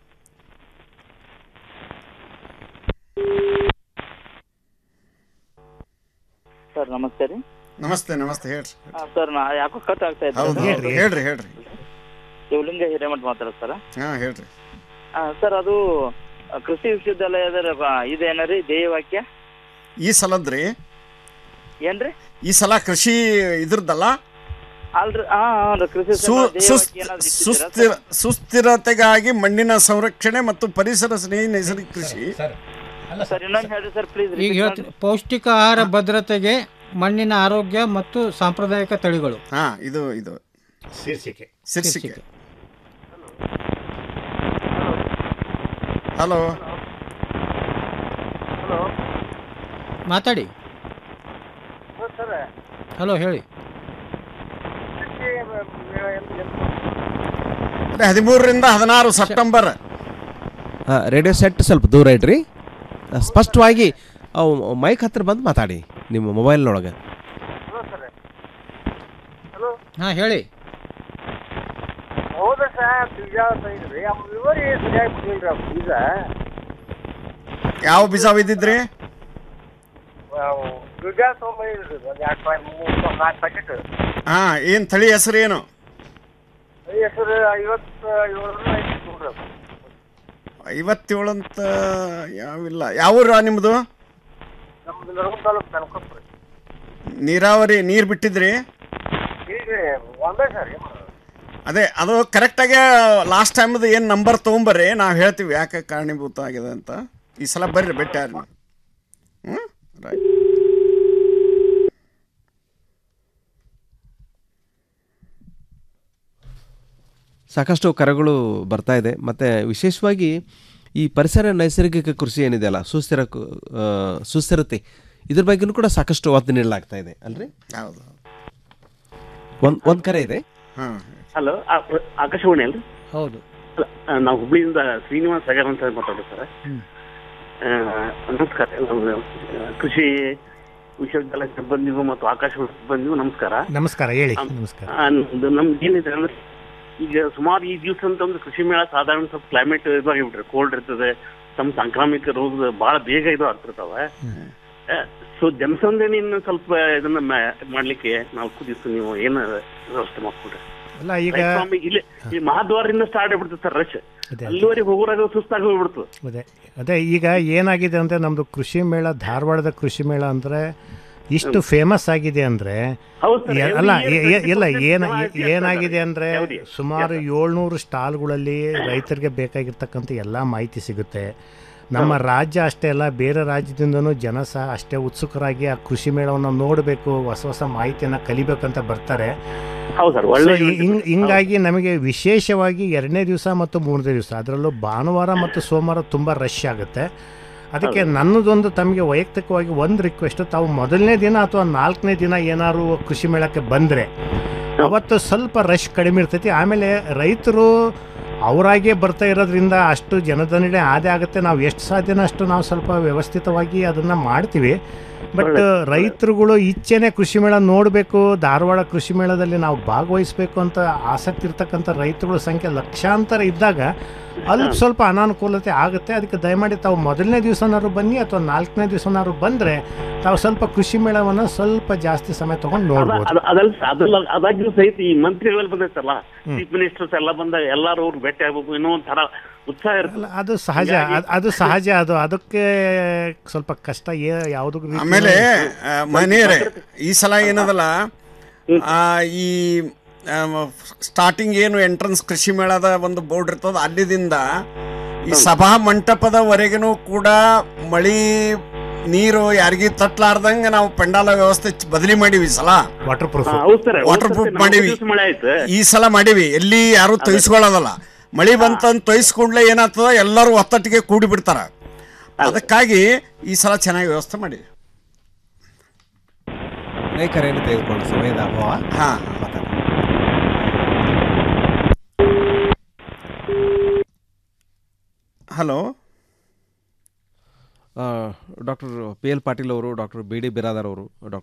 ಸರ್ ನಮಸ್ತೆ ರೀ ನಮಸ್ತೆ ನಮಸ್ತೆ ಹೇಳ್ರಿ ಹಾ, ಸರ್ ನಾ ಯಾಕೋ ಕಟ್ ಆಗ್ತಾ ಇತ್ತು ಹೌದು ಹೇಳ್ರಿ ಹೇಳ್ರಿ ಹೇಳ್ರಿ ಶಿವಲಿಂಗ ಹಿರೇಮಠ ಮಾತಾಡೋದು ಸರ್ ಹಾ ಹೇಳ್ರಿ ಹಾ ಸರ್ ಅದು ಆ, ಕೃಷಿ ವಿಶ್ವವಿದ್ಯಾಲಯದ ಆ, ಇದೇನ ರೀ ಧ್ಯೇಯವಾಕ್ಯ ಈ ಸಲದ್ರಿ ಏನ್ರಿ ಈ ಸಲ ಕೃಷಿ ಇದ್ರದ್ದಲ್ಲ ಅಲ್ರಿ ಹಾ ಹಾ ಕೃಷಿ ಸು ಸಂಘ ಸುಸ್- ಧ್ಯೇಯವಾಕ್ಯ ಏನಾದ್ರು ಇಟ್ಟಿದ್ದೀರಾ ಸುಸ್ಥಿರ ಸುಸ್ಥಿರತೆಗಾಗಿ ಮಣ್ಣಿನ ಸಂರಕ್ಷಣೆ ಮತ್ತು ಪರಿಸರ ಸ್ನೇಹಿ ನೈಸರ್ಗಿಕ ಕೃಷಿ ಸರ್ ಇನ್ನೊಂದು ಹೇಳ್ರಿ ಸರ್ ಪ್ಲೀಸ್ ಈಗ ಹೇಳ್ತೀನಿ ಪೌಷ್ಟಿಕ ಆಹಾರ ಭದ್ರತೆಗೆ ಮಣ್ಣಿನ ಆರೋಗ್ಯ ಮತ್ತು ಸಾಂಪ್ರದಾಯಿಕ ತಳಿಗಳು ಹಾ ಇದು ಇದು ಶೀರ್ಷಿಕೆ ಶೀರ್ಷಿಕೆ ಹಲೋ ಮಾತಾಡಿ ಹಲೋ ಹೇಳಿ ಹದಿಮೂರರಿಂದ ಹದಿನಾರು ಸೆಪ್ಟೆಂಬರ್ ರೇಡಿಯೋ ಸೆಟ್ ಸ್ವಲ್ಪ ದೂರ ಇಡ್ರಿ ಆ, ಸ್ಪಷ್ಟವಾಗಿ ಅವು ಮೈಕ್ ಹತ್ರ ಬಂದು ಮಾತಾಡಿ ನಿಮ್ಮ ಮೊಬೈಲ್ನೊಳಗೆ ಹಾ ಹೇಳಿ ಹೋದ ಸರ್ ಬೀಜ ತಂದ್ರಿ ಆ ವಿವರಿ ಸರಿಯಾಗಿ ಬಿಡ್ಲಿಲ್ರಿ ಆ ಬೀಜ ಯಾವ ಬೀಜ ಒಯ್ದಿದ್ರಿ ಅವು ಬೀಜ ತೊಗೊಂಬಂದಿದ್ರಿ ಒಂದ್ ಎರಡು ಪಾಯಿ ಮೂರು ನಾಲ್ಕು ಪ್ಯಾಕೆಟ್ ಹಾ ಏನ್ ತಳಿ ಹೆಸರು ಏನು ಹೆಸರು ಐವತ್ತು ಏಳರ ಐದು ನೋಡ್ರಿ ಅದು. ಐವತ್ತೇಳು ಅಂತ ಯಾವಿಲ್ಲ ಯಾವ ನಿಮ್ಮದು ನಮ್ದು ನರಗುಂದ ತಾಲೂಕು ಕನಕಪುರ ನೀರಾವರಿ ನೀರು ಬಿಟ್ಟಿದ್ರಿ ಈಗ ಒಂದೇ ಸರ್ ಏನು ಮಾಡೋದು? ಅದೇ ಅದು ಕರೆಕ್ಟಾಗಿ ಲಾಸ್ಟ್ ಟೈಮ್ದು ಏನು ನಂಬರ್ ತೊಗೊಂಬರ್ರಿ ನಾವು ಹೇಳ್ತೀವಿ ಯಾಕೆ ಕಾರಣೀಭೂತ ಆಗಿದೆ ಅಂತ ಈ ಸಲ ಬರ್ರಿ ಬೆಟ್ಟ ಯಾರು ಹ್ಞೂ ರೈಟ್ ಸಾಕಷ್ಟು ಕರೆಗಳು ಬರ್ತಾ ಇದೆ ಮತ್ತು ವಿಶೇಷವಾಗಿ ಈ ಪರಿಸರ ನೈಸರ್ಗಿಕ ಕೃಷಿ ಏನಿದೆಯಲ್ಲ ಸುಸ್ಥಿರ ಕು- ಆ, ಸುಸ್ಥಿರತೆ ಇದ್ರ ಬಗ್ಗೆನೂ ಕೂಡ ಸಾಕಷ್ಟು ಒತ್ತು ನೀಡಲಾಗ್ತಾ ಇದೆ ಅಲ್ರಿ ಹೌದು ಒಂದು ಒಂದು ಕರೆ ಇದೆ ಹಾಂ ಹಲೋ ಆಕಾಶವಾಣಿ ಅಲ್ರಿ ಹೌದು ಅಲ್ಲ, ಆ, ನಾವು ಹುಬ್ಳಿಯಿಂದ ಶ್ರೀನಿವಾಸ್ ಸಾಗರ್ ಅಂತ ಮಾತಾಡೋದು ಸರ್ ಹ್ಮ್. ನಮಸ್ಕಾರ ನಾವು, ಆ, ಕೃಷಿ ವಿಶ್ವವಿದ್ಯಾಲಯ ಸಿಬ್ಬಂದಿಗೂ ಮತ್ತು ಆಕಾಶವಾಣಿ ಸಿಬ್ಬಂದಿಗೂ ನಮಸ್ಕಾರ ನಮಸ್ಕಾರ ಹೇಳಿ ನಮಸ್ಕಾರ ಆ, ನಮ್ದು ನಮ್ದು ಏನಿದೆ ಅಂದ್ರೆ ಈಗ ಸುಮಾರು ಈ ದಿವಸ ಅಂತ ಒಂದು ಕೃಷಿ ಮೇಳ ಸಾಧಾರಣ ಸ್ವಲ್ಪ ಕ್ಲೈಮೇಟ್ ಇದಾಗಿಬಿಟ್ರೆ ಕೋಲ್ಡ್ ಇರ್ತದೆ ತಮ್ಮ ಸಾಂಕ್ರಾಮಿಕ ರೋಗ ಬಹಳ ಬೇಗ ಇದು ಆಗ್ತಿರ್ತಾವೆ ಸೊ ಜನಸಂದಣಿಯನ್ನು ಸ್ವಲ್ಪ ಇದನ್ನ ಮ- ಮಾಡ್ಲಿಕ್ಕೆ ನಾಲ್ಕು ದಿವಸ ನೀವು ಏನು ವ್ಯವಸ್ಥೆ ಮಾಡ್ಕೊಡ್ರಿ ಅಲ್ಲ ಈಗ Right from ಇಲ್ಲಿ ಈ ಮಹಾದ್ವಾರದಿಂದ ಸ್ಟಾರ್ಟ್ ಆಗ್ಬಿಡ್ತದೆ ಸರ್ ರಶ್ ಅದೇ. ಅಲ್ಲಿವರೆಗೆ ಹೋಗೋರಾಗ ಸುಸ್ತಾಗಿ ಹೋಗ್ಬಿಡ್ತದೆ ಅದೇ ಅದೇ ಈಗ ಏನಾಗಿದೆ ಅಂದರೆ ನಮ್ಮದು ಕೃಷಿ ಮೇಳ ಧಾರವಾಡದ ಕೃಷಿ ಮೇಳ ಅಂದರೆ ಇಷ್ಟು ಫೇಮಸ್ ಆಗಿದೆ ಅಂದರೆ ಹೌದು sir, every ಅಲ್ಲ year ಏ- ಏ- ಇಲ್ಲ twenty ಏನ percent ಜಾಸ್ತಿ ಏನಾಗಿದೆ ಆಗ್ತದೆ. ಅಂದರೆ ಹೌದು. ಸುಮಾರು ಏಳ್ನೂರು ಸ್ಟಾಲ್ಗಳಲ್ಲಿ ರೈತರಿಗೆ ಬೇಕಾಗಿರ್ತಕ್ಕಂಥ ಎಲ್ಲ ಮಾಹಿತಿ ಸಿಗುತ್ತೆ ನಮ್ಮ ರಾಜ್ಯ ಅಷ್ಟೇ ಅಲ್ಲ ಬೇರೆ ರಾಜ್ಯದಿಂದನೂ ಜನ ಸಹ ಅಷ್ಟೇ ಉತ್ಸುಕರಾಗಿ ಆ ಕೃಷಿ ಮೇಳವನ್ನು ನೋಡಬೇಕು ಹೊಸ ಹೊಸ ಮಾಹಿತಿಯನ್ನು ಕಲಿಬೇಕಂತ ಬರ್ತಾರೆ ಹೌದು ಸರ್ ಒಳ್ಳೆ So, ಹಿಂಗ್- ಹಿಂಗಾಗಿ ನಮಗೆ ವಿಶೇಷವಾಗಿ ಎರಡನೇ ದಿವಸ ಮತ್ತು ಮೂರನೇ ದಿವಸ ಅದರಲ್ಲೂ ಭಾನುವಾರ ಮತ್ತು ಸೋಮವಾರ ತುಂಬ ರಶ್ ಆಗುತ್ತೆ ಅದಕ್ಕೆ ನನ್ನದೊಂದು ತಮಗೆ ವೈಯಕ್ತಿಕವಾಗಿ ಒಂದು ರಿಕ್ವೆಸ್ಟ್ ತಾವು ಮೊದಲನೇ ದಿನ ಅಥವಾ ನಾಲ್ಕನೇ ದಿನ ಏನಾದ್ರು ಕೃಷಿ ಮೇಳಕ್ಕೆ ಬಂದರೆ ಅವತ್ತು ಸ್ವಲ್ಪ ರಶ್ ಕಡಿಮೆ ಇರ್ತೈತಿ ಆಮೇಲೆ ರೈತರು ಅವರಾಗೆ ಬರ್ತಾ ಇರೋದ್ರಿಂದ ಅಷ್ಟು ಜನದನಿಡೆ ಆದೇ ಆಗುತ್ತೆ ನಾವು ಎಷ್ಟು ಸಾಧ್ಯನೋ ಅಷ್ಟು ನಾವು ಸ್ವಲ್ಪ ವ್ಯವಸ್ಥಿತವಾಗಿ ಅದನ್ನು ಮಾಡ್ತೀವಿ ಬಟ್ ರೈತರುಗಳು ಇಚ್ಛೆನೆ ಕೃಷಿ ಮೇಳ ನೋಡಬೇಕು ಧಾರವಾಡ ಕೃಷಿ ಮೇಳದಲ್ಲಿ ನಾವು ಭಾಗವಹಿಸಬೇಕು ಅಂತ ಆಸಕ್ತಿ ಇರ್ತಕ್ಕಂಥ ರೈತರುಗಳ ಸಂಖ್ಯೆ ಲಕ್ಷಾಂತರ ಇದ್ದಾಗ ಅಲ್ಲಿ ಸ್ವಲ್ಪ ಅನಾನುಕೂಲತೆ ಆಗುತ್ತೆ ಅದಕ್ಕೆ ದಯಮಾಡಿ ತಾವು ಮೊದಲನೇ ದಿವಸನಾದ್ರು ಬನ್ನಿ ಅಥವಾ ನಾಲ್ಕನೇ ದಿವಸನಾದ್ರು ಬಂದರೆ ತಾವು ಸ್ವಲ್ಪ ಕೃಷಿ ಮೇಳವನ್ನು ಸ್ವಲ್ಪ ಜಾಸ್ತಿ ಸಮಯ ತೊಗೊಂಡು ನೋಡ್ಬೋದು ಅದ- ಅದಲ್ಲ ಅದಲ್ಲ ಅದಾಗ್ಲೂ ಸಹಿತ ಈ ಮಂತ್ರಿಗಳು ಬಂದೈತಲ್ಲ ಚೀಫ್ ಮಿನಿಸ್ಟರ್ಸ್ ಎಲ್ಲ ಬಂದಾಗ ಎಲ್ಲಾರು ಅವ್ರು ಭೇಟಿ ಆಗ್ಬೇಕು ಇನ್ನೂ ಒಂಥರ ಉತ್ಸಾಹ ಇರ್ತದೆ ಅದು ಸಹಜ ಅದ್- ಅದು ಸಹಜ ಅದು ಅದಕ್ಕೆ ಸ್ವಲ್ಪ ಕಷ್ಟ ಏ- ಯಾವ್ದು ರೀತಿನೂ- ಆಮೇಲೆ ಆ, ಮನೆಯರೇ ಈ ಸಲ ಏನದಲ್ಲ ಆ, ಈ ಸ್ಟಾರ್ಟಿಂಗ್ ಏನು ಎಂಟ್ರನ್ಸ್ ಕೃಷಿ ಮೇಳದ ಒಂದು ಬೋರ್ಡ್ ಇರ್ತದ ಅಲ್ಲಿದಿಂದ ಈ ಸಭಾ ಮಂಟಪದವರೆಗೂ ಕೂಡ ಮಳಿ ನೀರು ಯಾರಿಗೂ ತಟ್ಲಾರ್ದಂಗ ನಾವು ಪೆಂಡಾಲ ವ್ಯವಸ್ಥೆ ಚ್- ಬದಲಿ ಮಾಡೀವಿ ಈ ಸಲ ವಾಟರ್ ಪ್ರೂಫ್ ಹಾ, ಹೌದ್ sir. ವಾಟರ್ ಹೋದ್ ಪ್ರೂಫ್ ಸರ್ತಿ ಮಾಡೀವಿ ನಾಲ್ಕು ದಿವ್ಸ ಮಳೆ ಆಯ್ತು. ಈ ಸಲ ಮಾಡೀವಿ ಎಲ್ಲಿ ಯಾರು ತೊಯ್ಸ್ಕೊಳ್ಳೋದಲ್ಲ ಮಳಿ ಬಂತಂತ ತೊಯ್ಸ್ಕೊಂಡ್ಲೆ ಏನಾಗ್ತದ ಎಲ್ಲರೂ ಒತ್ತಟ್ಟಿಗೆ ಕೂಡಿ ಬಿಡ್ತಾರ ಅದಕ್ಕಾಗಿ ಈ ಸಲ ಚೆನ್ನಾಗಿ ವ್ಯವಸ್ಥೆ ಮಾಡೀವಿ ಕರೆಯನ್ನು ತೆಗೆದುಕೊಳ್ಳೋ ಸಮಯದ ಅಭಾವ ಹಾ hello doctor P L Patil ಅವರು ಡಾಕ್ಟರ್ ಬಿ ಡಿ ಬಿರಾದರ್ ಅವರು ಡಾಕ್ಟರ್